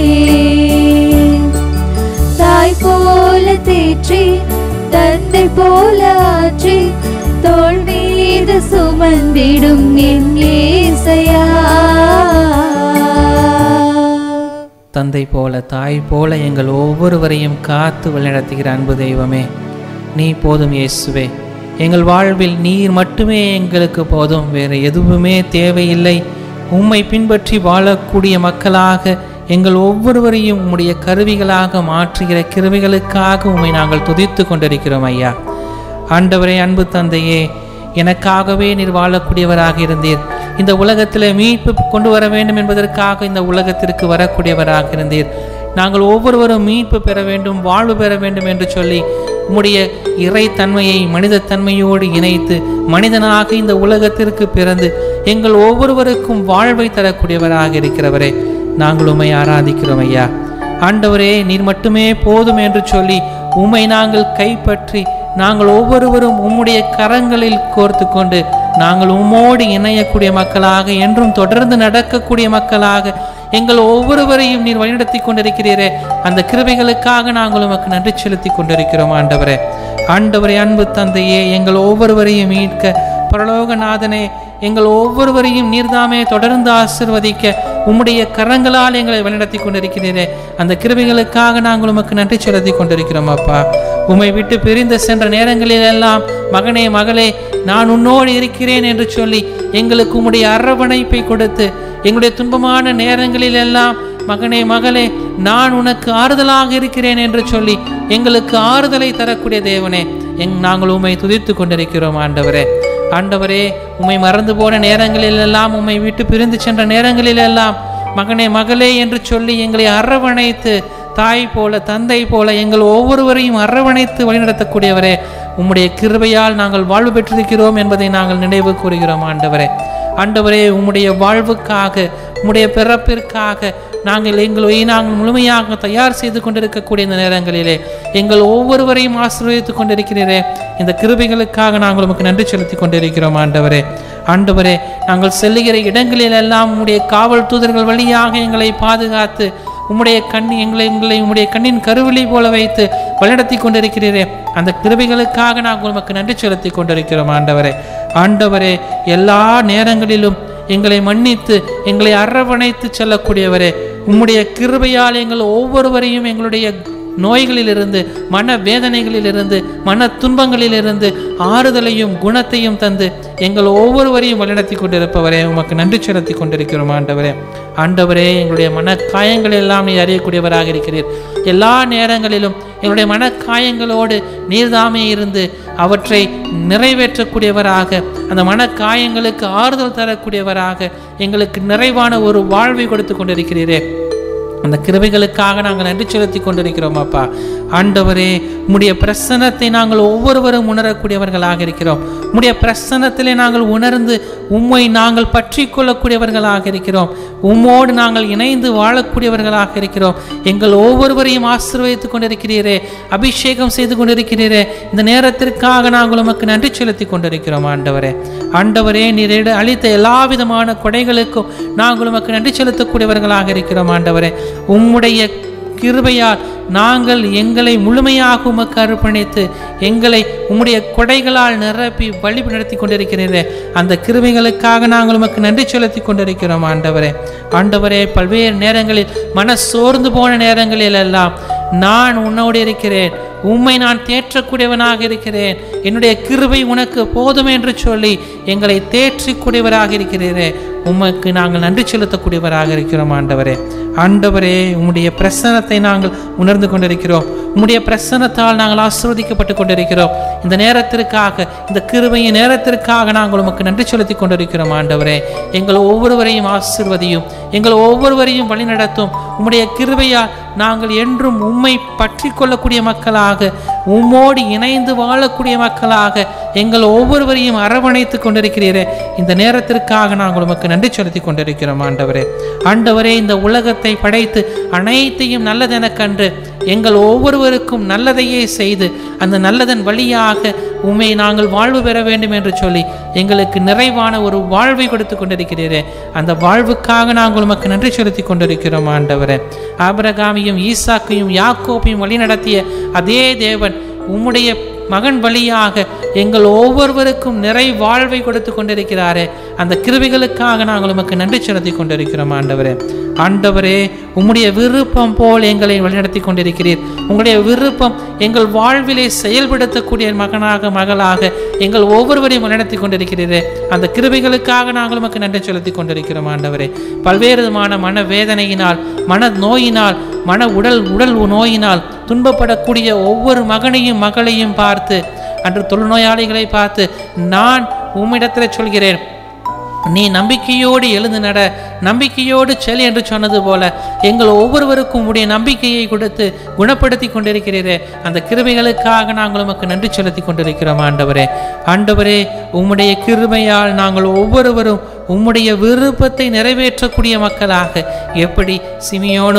தாய் போல தேற்றி தந்தை போல ஆற்றி தோள் மீது சுமந்திடும் என் ஏசையா தந்தை போல தாய் போல எங்கள் ஒவ்வொருவரையும் காத்து வழிநடத்துகிற அன்பு தெய்வமே நீ போதும் இயேசுவே எங்கள் வாழ்வில் நீர் மட்டுமே எங்களுக்கு போதும் வேறு எதுவுமே தேவையில்லை உம்மை பின்பற்றி வாழக்கூடிய மக்களாக எங்கள் ஒவ்வொருவரையும் உம்முடைய கருவிகளாக மாற்றுகிற கிருவிகளுக்காக உம்மை நாங்கள் துதித்து கொண்டிருக்கிறோம் ஐயா ஆண்டவரே அன்பு தந்தையே எனக்காகவே நீர் வாழக்கூடியவராக இருந்தீர் இந்த உலகத்தில் மீட்பு கொண்டு வர வேண்டும் என்பதற்காக இந்த உலகத்திற்கு வரக்கூடியவராக இருந்தீர் நாங்கள் ஒவ்வொருவரும் மீட்பு பெற வேண்டும் வாழ்வு பெற வேண்டும் என்று சொல்லி உம்முடைய இறைத்தன்மையை மனித தன்மையோடு இணைத்து மனிதனாக இந்த உலகத்திற்கு பிறந்து எங்கள் ஒவ்வொருவருக்கும் வாழ்வை தரக்கூடியவராக இருக்கிறவரே நாங்கள் உம்மை ஆராதிக்கிறோம் ஐயா ஆண்டவரே நீர் மட்டுமே போதும் என்று சொல்லி உம்மை நாங்கள் கைப்பற்றி நாங்கள் ஒவ்வொருவரும் உம்முடைய கரங்களில் கோர்த்து கொண்டு நாங்கள் உம்மோடு இணையக்கூடிய மக்களாக என்றும் தொடர்ந்து நடக்கக்கூடிய மக்களாக எங்கள் ஒவ்வொருவரையும் நீர் வழிநடத்தி கொண்டிருக்கிறீரே அந்த கிருபைகளுக்காக நாங்கள் உமக்கு நன்றி செலுத்தி கொண்டிருக்கிறோம் ஆண்டவரே ஆண்டவரே அன்பு தந்தையே எங்கள் ஒவ்வொருவரையும் மீட்க பரலோகநாதனே எங்கள் ஒவ்வொருவரையும் நீர்தாமே தொடர்ந்து ஆசிர்வதிக்க உம்முடைய கரங்களால் எங்களை வழிநடத்தி கொண்டிருக்கிறீரே அந்த கிருபைகளுக்காக நாங்கள் உமக்கு நன்றி செலுத்தி கொண்டிருக்கிறோம் அப்பா உம்மை விட்டு பிரிந்து சென்ற நேரங்களில் எல்லாம் மகனே மகளே நான் உன்னோடு இருக்கிறேன் என்று சொல்லி எங்களுக்கு உம்முடைய அரவணைப்பை கொடுத்து எங்களுடைய துன்பமான நேரங்களில் எல்லாம் மகனே மகளே நான் உனக்கு ஆறுதலாக இருக்கிறேன் என்று சொல்லி எங்களுக்கு ஆறுதலை தரக்கூடிய தேவனே எங் நாங்கள் உம்மை துதித்து கொண்டிருக்கிறோம் ஆண்டவரே ஆண்டவரே உம்மை மறந்து போன நேரங்களில் எல்லாம் உம்மை விட்டு பிரிந்து சென்ற நேரங்களில் எல்லாம் மகனே மகளே என்று சொல்லி எங்களை அரவணைத்து தாய் போல தந்தை போல எங்கள் ஒவ்வொருவரையும் அரவணைத்து வழிநடத்தக்கூடியவரே உம்முடைய கிருபையால் நாங்கள் வாழ்வு பெற்றிருக்கிறோம் என்பதை நாங்கள் நினைவு கூறுகிறோம் ஆண்டவரே ஆண்டவரே உம்முடைய வாழ்வுக்காக உம்முடைய பிறப்பிற்காக நாங்கள் எங்களை நாங்கள் முழுமையாக தயார் செய்து கொண்டிருக்கக்கூடிய இந்த நேரங்களிலே எங்கள் ஒவ்வொருவரையும் ஆசீர்வதித்துக் கொண்டிருக்கிறீரே இந்த கிருபைகளுக்காக நாங்கள் உமக்கு நன்றி செலுத்தி கொண்டிருக்கிறோம் ஆண்டவரே ஆண்டவரே நாங்கள் செல்லுகிற இடங்களில் எல்லாம் உம்முடைய காவல் தூதர்கள் வழியாக எங்களை பாதுகாத்து உம்முடைய கண் எங்களை எங்களை உம்முடைய கண்ணின் கருவிழி போல வைத்து வழிநடத்தி கொண்டிருக்கிறீரே அந்த கிருபைகளுக்காக நாங்கள் உமக்கு நன்றி செலுத்தி கொண்டிருக்கிறோம் ஆண்டவரே ஆண்டவரே எல்லா நேரங்களிலும் எங்களை மன்னித்து எங்களை அரவணைத்து செல்லக்கூடியவரே உம்முடைய கிருபையால் எங்கள் ஒவ்வொருவரையும் எங்களுடைய நோய்களிலிருந்து மன வேதனைகளிலிருந்து மன துன்பங்களிலிருந்து ஆறுதலையும் குணத்தையும் தந்து எங்கள் ஒவ்வொருவரையும் வழிநடத்தி கொண்டிருப்பவரே உமக்கு நன்றி செலுத்தி கொண்டிருக்கிறோம் ஆண்டவரே ஆண்டவரே எங்களுடைய மன காயங்கள் எல்லாம் நீ அறியக்கூடியவராக இருக்கிறீர் எல்லா நேரங்களிலும் எங்களுடைய மன காயங்களோடு நீர்தாமே இருந்து அவற்றை நிறைவேற்றக்கூடியவராக அந்த மன காயங்களுக்கு ஆறுதல் தரக்கூடியவராக எங்களுக்கு நிறைவான ஒரு வாழ்வை கொடுத்து கொண்டிருக்கிறீரே அந்த கிருபைகளுக்காக நாங்கள் நன்றி செலுத்தி கொண்டிருக்கிறோம் அப்பா ஆண்டவரே உம்முடைய பிரசன்னத்தை நாங்கள் ஒவ்வொருவரும் உணரக்கூடியவர்களாக இருக்கிறோம் உம்முடைய பிரசன்னத்திலே நாங்கள் உணர்ந்து உம்மை நாங்கள் பற்றி கொள்ளக்கூடியவர்களாக இருக்கிறோம் உம்மோடு நாங்கள் இணைந்து வாழக்கூடியவர்களாக இருக்கிறோம் எங்கள் ஒவ்வொருவரையும் ஆசீர்வதித்துக் கொண்டிருக்கிறீரே அபிஷேகம் செய்து கொண்டிருக்கிறீரே இந்த நேரத்திற்காக நாங்கள் உமக்கு நன்றி செலுத்தி கொண்டிருக்கிறோம் ஆண்டவரே ஆண்டவரே நீர் எடு- அளித்த எல்லா விதமான கொடைகளுக்கும் நாங்கள் உமக்கு நன்றி செலுத்தக்கூடியவர்களாக இருக்கிறோம் ஆண்டவரே உம்முடைய கிருபையால் நாங்கள் எங்களை முழுமையாக உமக்கு அர்ப்பணித்து எங்களை உம்முடைய கொடைகளால் நிரப்பி வழி நடத்தி கொண்டிருக்கிறீரே அந்த கிருபைகளுக்காக நாங்கள் உமக்கு நன்றி செலுத்தி கொண்டிருக்கிறோம் ஆண்டவரே ஆண்டவரே பல்வேறு நேரங்களில் மன சோர்ந்து போன நேரங்களில் எல்லாம் நான் உன்னோடு இருக்கிறேன் உம்மை நான் தேற்றக்கூடியவனாக இருக்கிறேன் என்னுடைய கிருபை உனக்கு போதும் என்று சொல்லி எங்களை தேற்றிக்கூடியவராக இருக்கிறீரே உமக்கு நாங்கள் நன்றி செலுத்தக்கூடியவராக இருக்கிறோம் ஆண்டவரே ஆண்டவரே உம்முடைய பிரசன்னத்தை நாங்கள் உணர்ந்து கொண்டிருக்கிறோம் உம்முடைய பிரசன்னத்தால் நாங்கள் ஆசிர்வதிக்கப்பட்டு கொண்டிருக்கிறோம் இந்த நேரத்திற்காக இந்த கிருபையின் நேரத்திற்காக நாங்கள் உமக்கு நன்றி செலுத்தி கொண்டிருக்கிறோம் ஆண்டவரே எங்கள் ஒவ்வொருவரையும் ஆசிர்வதியும் எங்கள் ஒவ்வொருவரையும் வழிநடத்தும் உம்முடைய கிருபையால் நாங்கள் என்றும் உம்மை பற்றி கொள்ளக்கூடிய மக்களாக உம்மோடு இணைந்து வாழக்கூடிய மக்களாக எங்கள் ஒவ்வொருவரையும் அரவணைத்து கொண்டிருக்கிறீரே இந்த நேரத்திற்காக நாங்கள் உமக்கு நன்றி செலுத்தி கொண்டிருக்கிறோம் ஆண்டவரே ஆண்டவரே இந்த உலகத்தை படைத்து அனைத்தையும் நல்லதென கண்டு எங்கள் ஒவ்வொருவருக்கும் நல்லதையே செய்து அந்த நல்லதன் வழியாக உம்மை நாங்கள் வாழ்வு பெற வேண்டும் என்று சொல்லி எங்களுக்கு நிறைவான ஒரு வாழ்வை கொடுத்து கொண்டிருக்கிறீரே அந்த வாழ்வுக்காக நாங்கள் உமக்கு நன்றி செலுத்தி கொண்டிருக்கிறோம் ஆண்டவரே ஆபிரகாமையும் ஈசாக்கையும் யாக்கோப்பையும் வழிநடத்திய அதே தேவன் உம்முடைய மகன் வழியாக எங்கள் ஒவ்வொருவருக்கும் நிறை வாழ்வை கொடுத்து கொண்டிருக்கிறாரே அந்த கிருவிகளுக்காக நாங்கள் உமக்கு நன்றி செலுத்தி கொண்டிருக்கிறோம் ஆண்டவரே ஆண்டவரே உம்முடைய விருப்பம் போல் எங்களை வழிநடத்தி கொண்டிருக்கிறீர் உங்களுடைய விருப்பம் எங்கள் வாழ்விலே செயல்படுத்தக்கூடிய மகனாக மகளாக எங்கள் ஒவ்வொருவரையும் வழிநடத்தி கொண்டிருக்கிறீரே அந்த கிருபைகளுக்காக நாங்கள் உமக்கு நன்றி செலுத்தி கொண்டிருக்கிறோம் ஆண்டவரே பல்வேறு விதமான மன வேதனையினால் மன நோயினால் மன உடல் உடல் நோயினால் துன்பப்படக்கூடிய ஒவ்வொரு மகனையும் மகளையும் பார்த்து அன்று தொழுநோயாளிகளை பார்த்து நான் உம்மிடத்தில் சொல்கிறேன் நீ நம்பிக்கையோடு எழுந்து நட நம்பிக்கையோடு செல் என்று சொன்னது போல எங்கள் ஒவ்வொருவருக்கும் உடைய நம்பிக்கையை கொடுத்து குணப்படுத்தி கொண்டிருக்கிறீரே அந்த கிருபைகளுக்காக நாங்கள் உமக்கு நன்றி செலுத்தி கொண்டிருக்கிறோம் ஆண்டவரே ஆண்டவரே உம்முடைய கிருபையால் நாங்கள் ஒவ்வொருவரும் உம்முடைய விருப்பத்தை நிறைவேற்றக்கூடிய மக்களாக எப்படி சிமியோனும்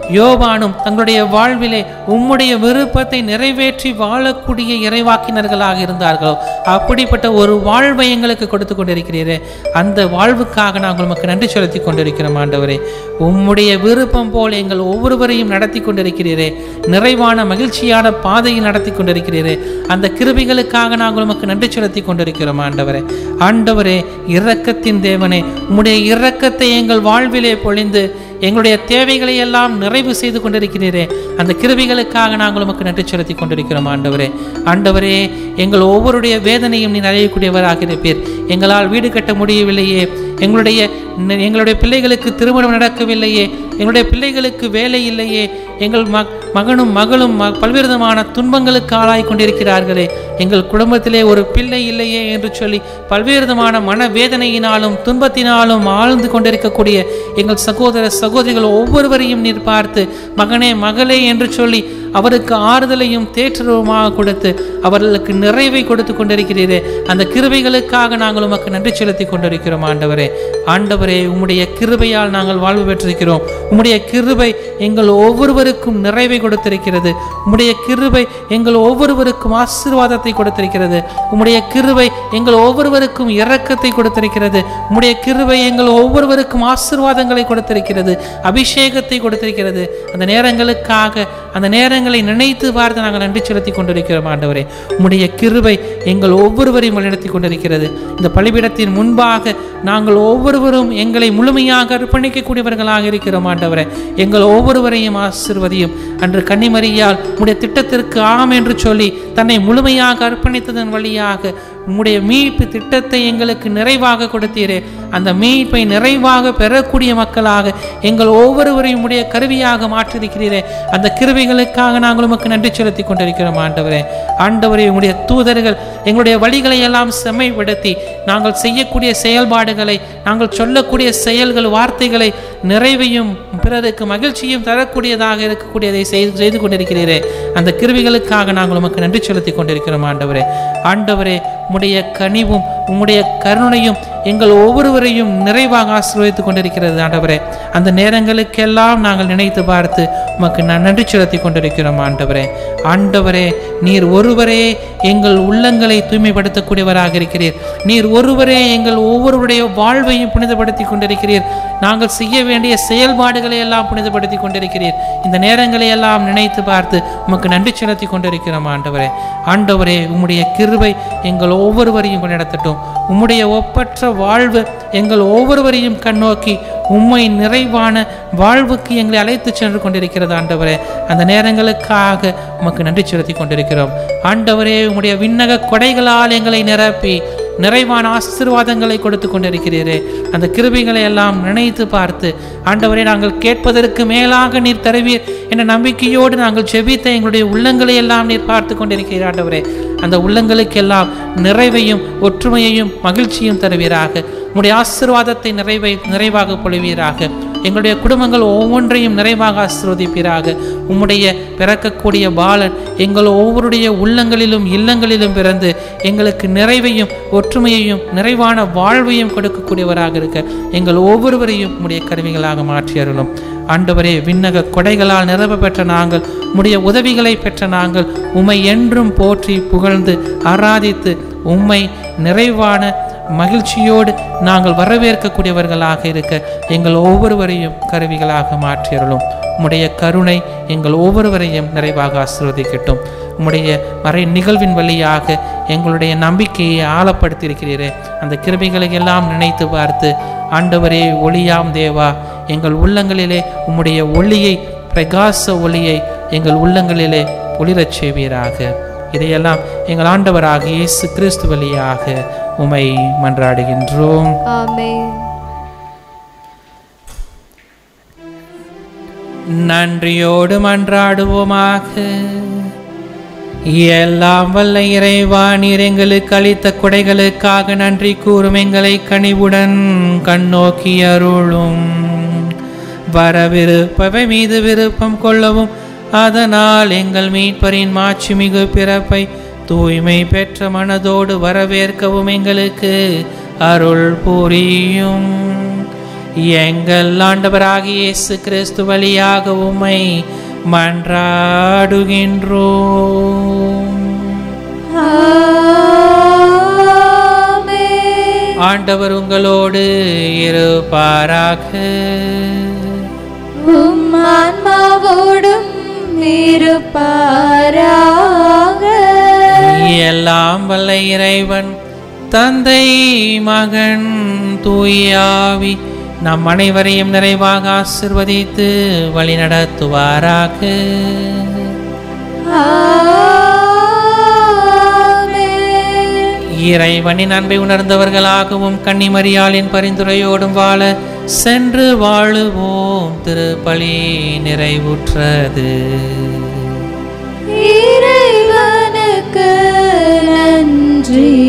யோவானும் தங்களுடைய வாழ்விலே உம்முடைய விருப்பத்தை நிறைவேற்றி வாழக்கூடிய இறைவாக்கினர்களாக இருந்தார்களோ அப்படிப்பட்ட ஒரு வாழ்வை எங்களுக்கு கொடுத்து கொண்டிருக்கிறீரே அந்த வாழ்வுக்காக நாங்கள் உமக்கு நன்றி செலுத்தி கொண்டிருக்கிறோம் ஆண்டவரே உம்முடைய விருப்பம் போல் எங்கள் ஒவ்வொருவரையும் நடத்தி கொண்டிருக்கிறீரே நிறைவான மகிழ்ச்சியான பாதையில் நடத்தி கொண்டிருக்கிறீரே அந்த கிருபிகளுக்காக நாங்கள் உமக்கு நன்றி செலுத்தி கொண்டிருக்கிறோம் ஆண்டவரே ஆண்டவரே இரக்கத்தின் தேவனே உம்முடைய இரக்கத்தை எங்கள் வாழ்விலே பொழிந்து எங்களுடைய தேவைகளை எல்லாம் நிறைவு செய்து கொண்டிருக்கிறீரே அந்த கிருபிகளுக்காக நாங்கள் உமக்கு நன்றி செலுத்தி கொண்டிருக்கிறோம் ஆண்டவரே ஆண்டவரே எங்கள் ஒவ்வொருடைய வேதனையும் நீ அறியக்கூடியவராக இருப்பீர் எங்களால் வீடு கட்ட முடியவில்லையே எங்களுடைய எங்களுடைய பிள்ளைகளுக்கு திருமணம் நடக்கவில்லையே எங்களுடைய பிள்ளைகளுக்கு வேலை இல்லையே எங்கள் மக் மகனும் மகளும் ம- பல்வேறு விதமான துன்பங்களுக்கு ஆளாய் கொண்டிருக்கிறார்களே எங்கள் குடும்பத்திலே ஒரு பிள்ளை இல்லையே என்று சொல்லி பல்வேறு விதமான மனவேதனையினாலும் துன்பத்தினாலும் ஆழ்ந்து கொண்டிருக்கக்கூடிய எங்கள் சகோதர சகோதரிகள் ஒவ்வொருவரையும் நீர் பார்த்து மகனே மகளே என்று சொல்லி அவருக்கு ஆறுதலையும் தேற்றலுமாக கொடுத்து அவர்களுக்கு நிறைவை கொடுத்து கொண்டிருக்கிறீரே அந்த கிருபைகளுக்காக நாங்கள் உமக்கு நன்றி செலுத்தி கொண்டிருக்கிறோம் ஆண்டவரே ஆண்டவரே உம்முடைய கிருபையால் நாங்கள் வாழ்வு பெற்றிருக்கிறோம் உம்முடைய கிருபை எங்கள் ஒவ்வொருவருக்கும் நிறைவை கொடுத்திருக்கிறது உம்முடைய கிருபை எங்கள் ஒவ்வொருவருக்கும் ஆசீர்வாதத்தை கொடுத்திருக்கிறது உம்முடைய கிருபை எங்கள் ஒவ்வொருவருக்கும் இரக்கத்தை கொடுத்திருக்கிறது உம்முடைய கிருபை எங்கள் ஒவ்வொருவருக்கும் ஆசீர்வாதங்களை கொடுத்திருக்கிறது அபிஷேகத்தை கொடுத்திருக்கிறது அந்த நேரங்களுக்காக அந்த நேரங்களை நினைத்து பார்த்து நாங்கள் நன்றி செலுத்தி கொண்டிருக்கிறோம் ஆண்டவரே உம்முடைய கிருபை எங்கள் ஒவ்வொருவரையும் வழிநடத்தி கொண்டிருக்கிறது இந்த பலிபீடத்தின் முன்பாக நாங்கள் ஒவ்வொருவரும் எங்களை முழுமையாக அர்ப்பணிக்கக்கூடியவர்களாக இருக்கிறோம் ஆண்டவரே எங்கள் ஒவ்வொருவரையும் ஆசிர்வதியும் அன்று கன்னிமரியால் உம்முடைய திட்டத்திற்கு ஆம் என்று சொல்லி தன்னை முழுமையாக அர்ப்பணித்ததன் வழியாக உம்முடைய மீட்பு திட்டத்தை எங்களுக்கு நிறைவாக கொடுத்தீரே அந்த மீட்பை நிறைவாக பெறக்கூடிய மக்களாக எங்கள் ஒவ்வொருவரையும் உடைய கருவியாக மாற்றிருக்கிறீரே அந்த கிருவிகளுக்காக நாங்கள் உமக்கு நன்றி செலுத்தி கொண்டிருக்கிறோம் ஆண்டவரே ஆண்டவரே உம்முடைய தூதர்கள் எங்களுடைய வழிகளை எல்லாம் செம்மைப்படுத்தி நாங்கள் செய்யக்கூடிய செயல்பாடுகளை நாங்கள் சொல்லக்கூடிய செயல்கள் வார்த்தைகளை நிறைவையும் பிறருக்கு மகிழ்ச்சியும் தரக்கூடியதாக இருக்கக்கூடியதை செய்து செய்து கொண்டிருக்கிறீரே அந்த கிருவிகளுக்காக நாங்கள் உமக்கு நன்றி செலுத்தி கொண்டிருக்கிறோம் ஆண்டவரே ஆண்டவரே உம்முடைய கனிவும் உம்முடைய கருணையும் எங்கள் ஒவ்வொருவரையும் நிறைவாக ஆசீர்வதித்துக் கொண்டிருக்கிறது ஆண்டவரே அந்த நேரங்களுக்கெல்லாம் நாங்கள் நினைத்து பார்த்து உமக்கு நான் நன்றி செலுத்தி கொண்டிருக்கிறோம் ஆண்டவரே ஆண்டவரே நீர் ஒருவரே எங்கள் உள்ளங்களை தூய்மைப்படுத்தக்கூடியவராக இருக்கிறீர் நீர் ஒருவரே எங்கள் ஒவ்வொருவருடைய வாழ்வையும் புனிதப்படுத்தி கொண்டிருக்கிறீர் நாங்கள் செய்ய வேண்டிய செயல்பாடுகளை எல்லாம் புனிதப்படுத்தி கொண்டிருக்கிறீர் இந்த நேரங்களை எல்லாம் நினைத்து பார்த்து உமக்கு நன்றி செலுத்தி கொண்டிருக்கிறோம் ஆண்டவரே ஆண்டவரே உம்முடைய கிருபை எங்கள் ஒவ்வொருவரையும் நடத்தட்டும் உம்முடைய ஒப்பற்ற வாழ்வு எங்கள் ஒவ்வொருவரையும் கண்ணோக்கி உம்மை நிறைவான வாழ்வுக்கு எங்களை அழைத்து சென்று கொண்டிருக்கிறது ஆண்டவரே அந்த நேரங்களுக்காக உமக்கு நன்றி செலுத்தி கொண்டிருக்கிறோம் ஆண்டவரே உம்முடைய விண்ணக கொடைகளால் எங்களை நிரப்பி நிறைவான ஆசீர்வாதங்களை கொடுத்து கொண்டிருக்கிறீரே அந்த கிருபைகளை எல்லாம் நினைத்து பார்த்து ஆண்டவரே நாங்கள் கேட்பதற்கு மேலாக நீர் தருவீர் என்ற நம்பிக்கையோடு நாங்கள் செபித்த எங்களுடைய உள்ளங்களை எல்லாம் நீர் பார்த்து கொண்டிருக்கிறீர் ஆண்டவரே அந்த உள்ளங்களுக்கெல்லாம் நிறைவையும் ஒற்றுமையையும் மகிழ்ச்சியும் தருவீராக உம்முடைய ஆசீர்வாதத்தை நிறைவை நிறைவாக பொழிவீராக எங்களுடைய குடும்பங்கள் ஒவ்வொன்றையும் நிறைவாக ஆசீர்வதிப்பீராக உம்முடைய பிறக்கக்கூடிய பாலன் எங்கள் ஒவ்வொருடைய உள்ளங்களிலும் இல்லங்களிலும் பிறந்து எங்களுக்கு நிறைவையும் ஒற்றுமையையும் நிறைவான வாழ்வையும் கொடுக்கக்கூடியவராக இருக்க எங்கள் ஒவ்வொருவரையும் உம்முடைய கருவிகளாக மாற்றி அருளும் ஆண்டவரே விண்ணக கொடைகளால் நிரம்ப பெற்ற நாங்கள் உம்முடைய உதவிகளை பெற்ற நாங்கள் உம்மை என்றும் போற்றி புகழ்ந்து ஆராதித்து உம்மை நிறைவான மகிழ்ச்சியோடு நாங்கள் வரவேற்கக்கூடியவர்களாக இருக்க எங்கள் ஒவ்வொருவரையும் கருவிகளாக மாற்றியருளும் உம்முடைய கருணை எங்கள் ஒவ்வொருவரையும் நிறைவாக ஆசீர்வதிக்கட்டும் உம்முடைய மறை நிகழ்வின் வழியாக எங்களுடைய நம்பிக்கையை ஆழப்படுத்தியிருக்கிறீரே அந்த கிருபைகளை எல்லாம் நினைத்து பார்த்து ஆண்டவரே ஒளியாம் தேவா எங்கள் உள்ளங்களிலே உம்முடைய ஒளியை பிரகாச ஒளியை எங்கள் உள்ளங்களிலே ஒளிரச் செய்வீராக இதையெல்லாம் எங்கள் ஆண்டவராக இயேசு கிறிஸ்து வழியாக உமை மன்றாடுகின்றோம் ஆமென் நன்றியோடு மன்றாடுவோமாக எல்லாம் வல்ல இறைவா நீர் எங்களுக்கு அளித்த கொடைகளுக்காக நன்றி கூறும் எங்களை கனிவுடன் கண்ணோக்கி அருளும் வரவிருப்பவை மீது விருப்பம் கொள்ளவும் அதனால் எங்கள் மீட்பரின் மாட்சிமிகு பிறப்பை தூய்மை பெற்ற மனதோடு வரவேற்கவும் எங்களுக்கு அருள் புரியும் எங்கள் ஆண்டவராகிய இயேசு கிறிஸ்து வழியாக உம்மை மன்றாடுகின்றோம் ஆமென். ஆண்டவர் உங்களோடு இருப்பாராக உம் ஆன்மாவோடும் இருப்பாராக எல்லாம் வல்ல இறைவன் தந்தை மகன் தூயாவி நம் அனைவரையும் நிறைவாக ஆசிர்வதித்து வழிநடத்துவாராக ஆமென். இறைவனின் அன்பை உணர்ந்தவர்களாகவும் கன்னிமரியாளின் பரிந்துரையோடும் வாழ சென்று வாழுவோம் திருப்பலி நிறைவுற்றது இறைவனுக்கு நன்றி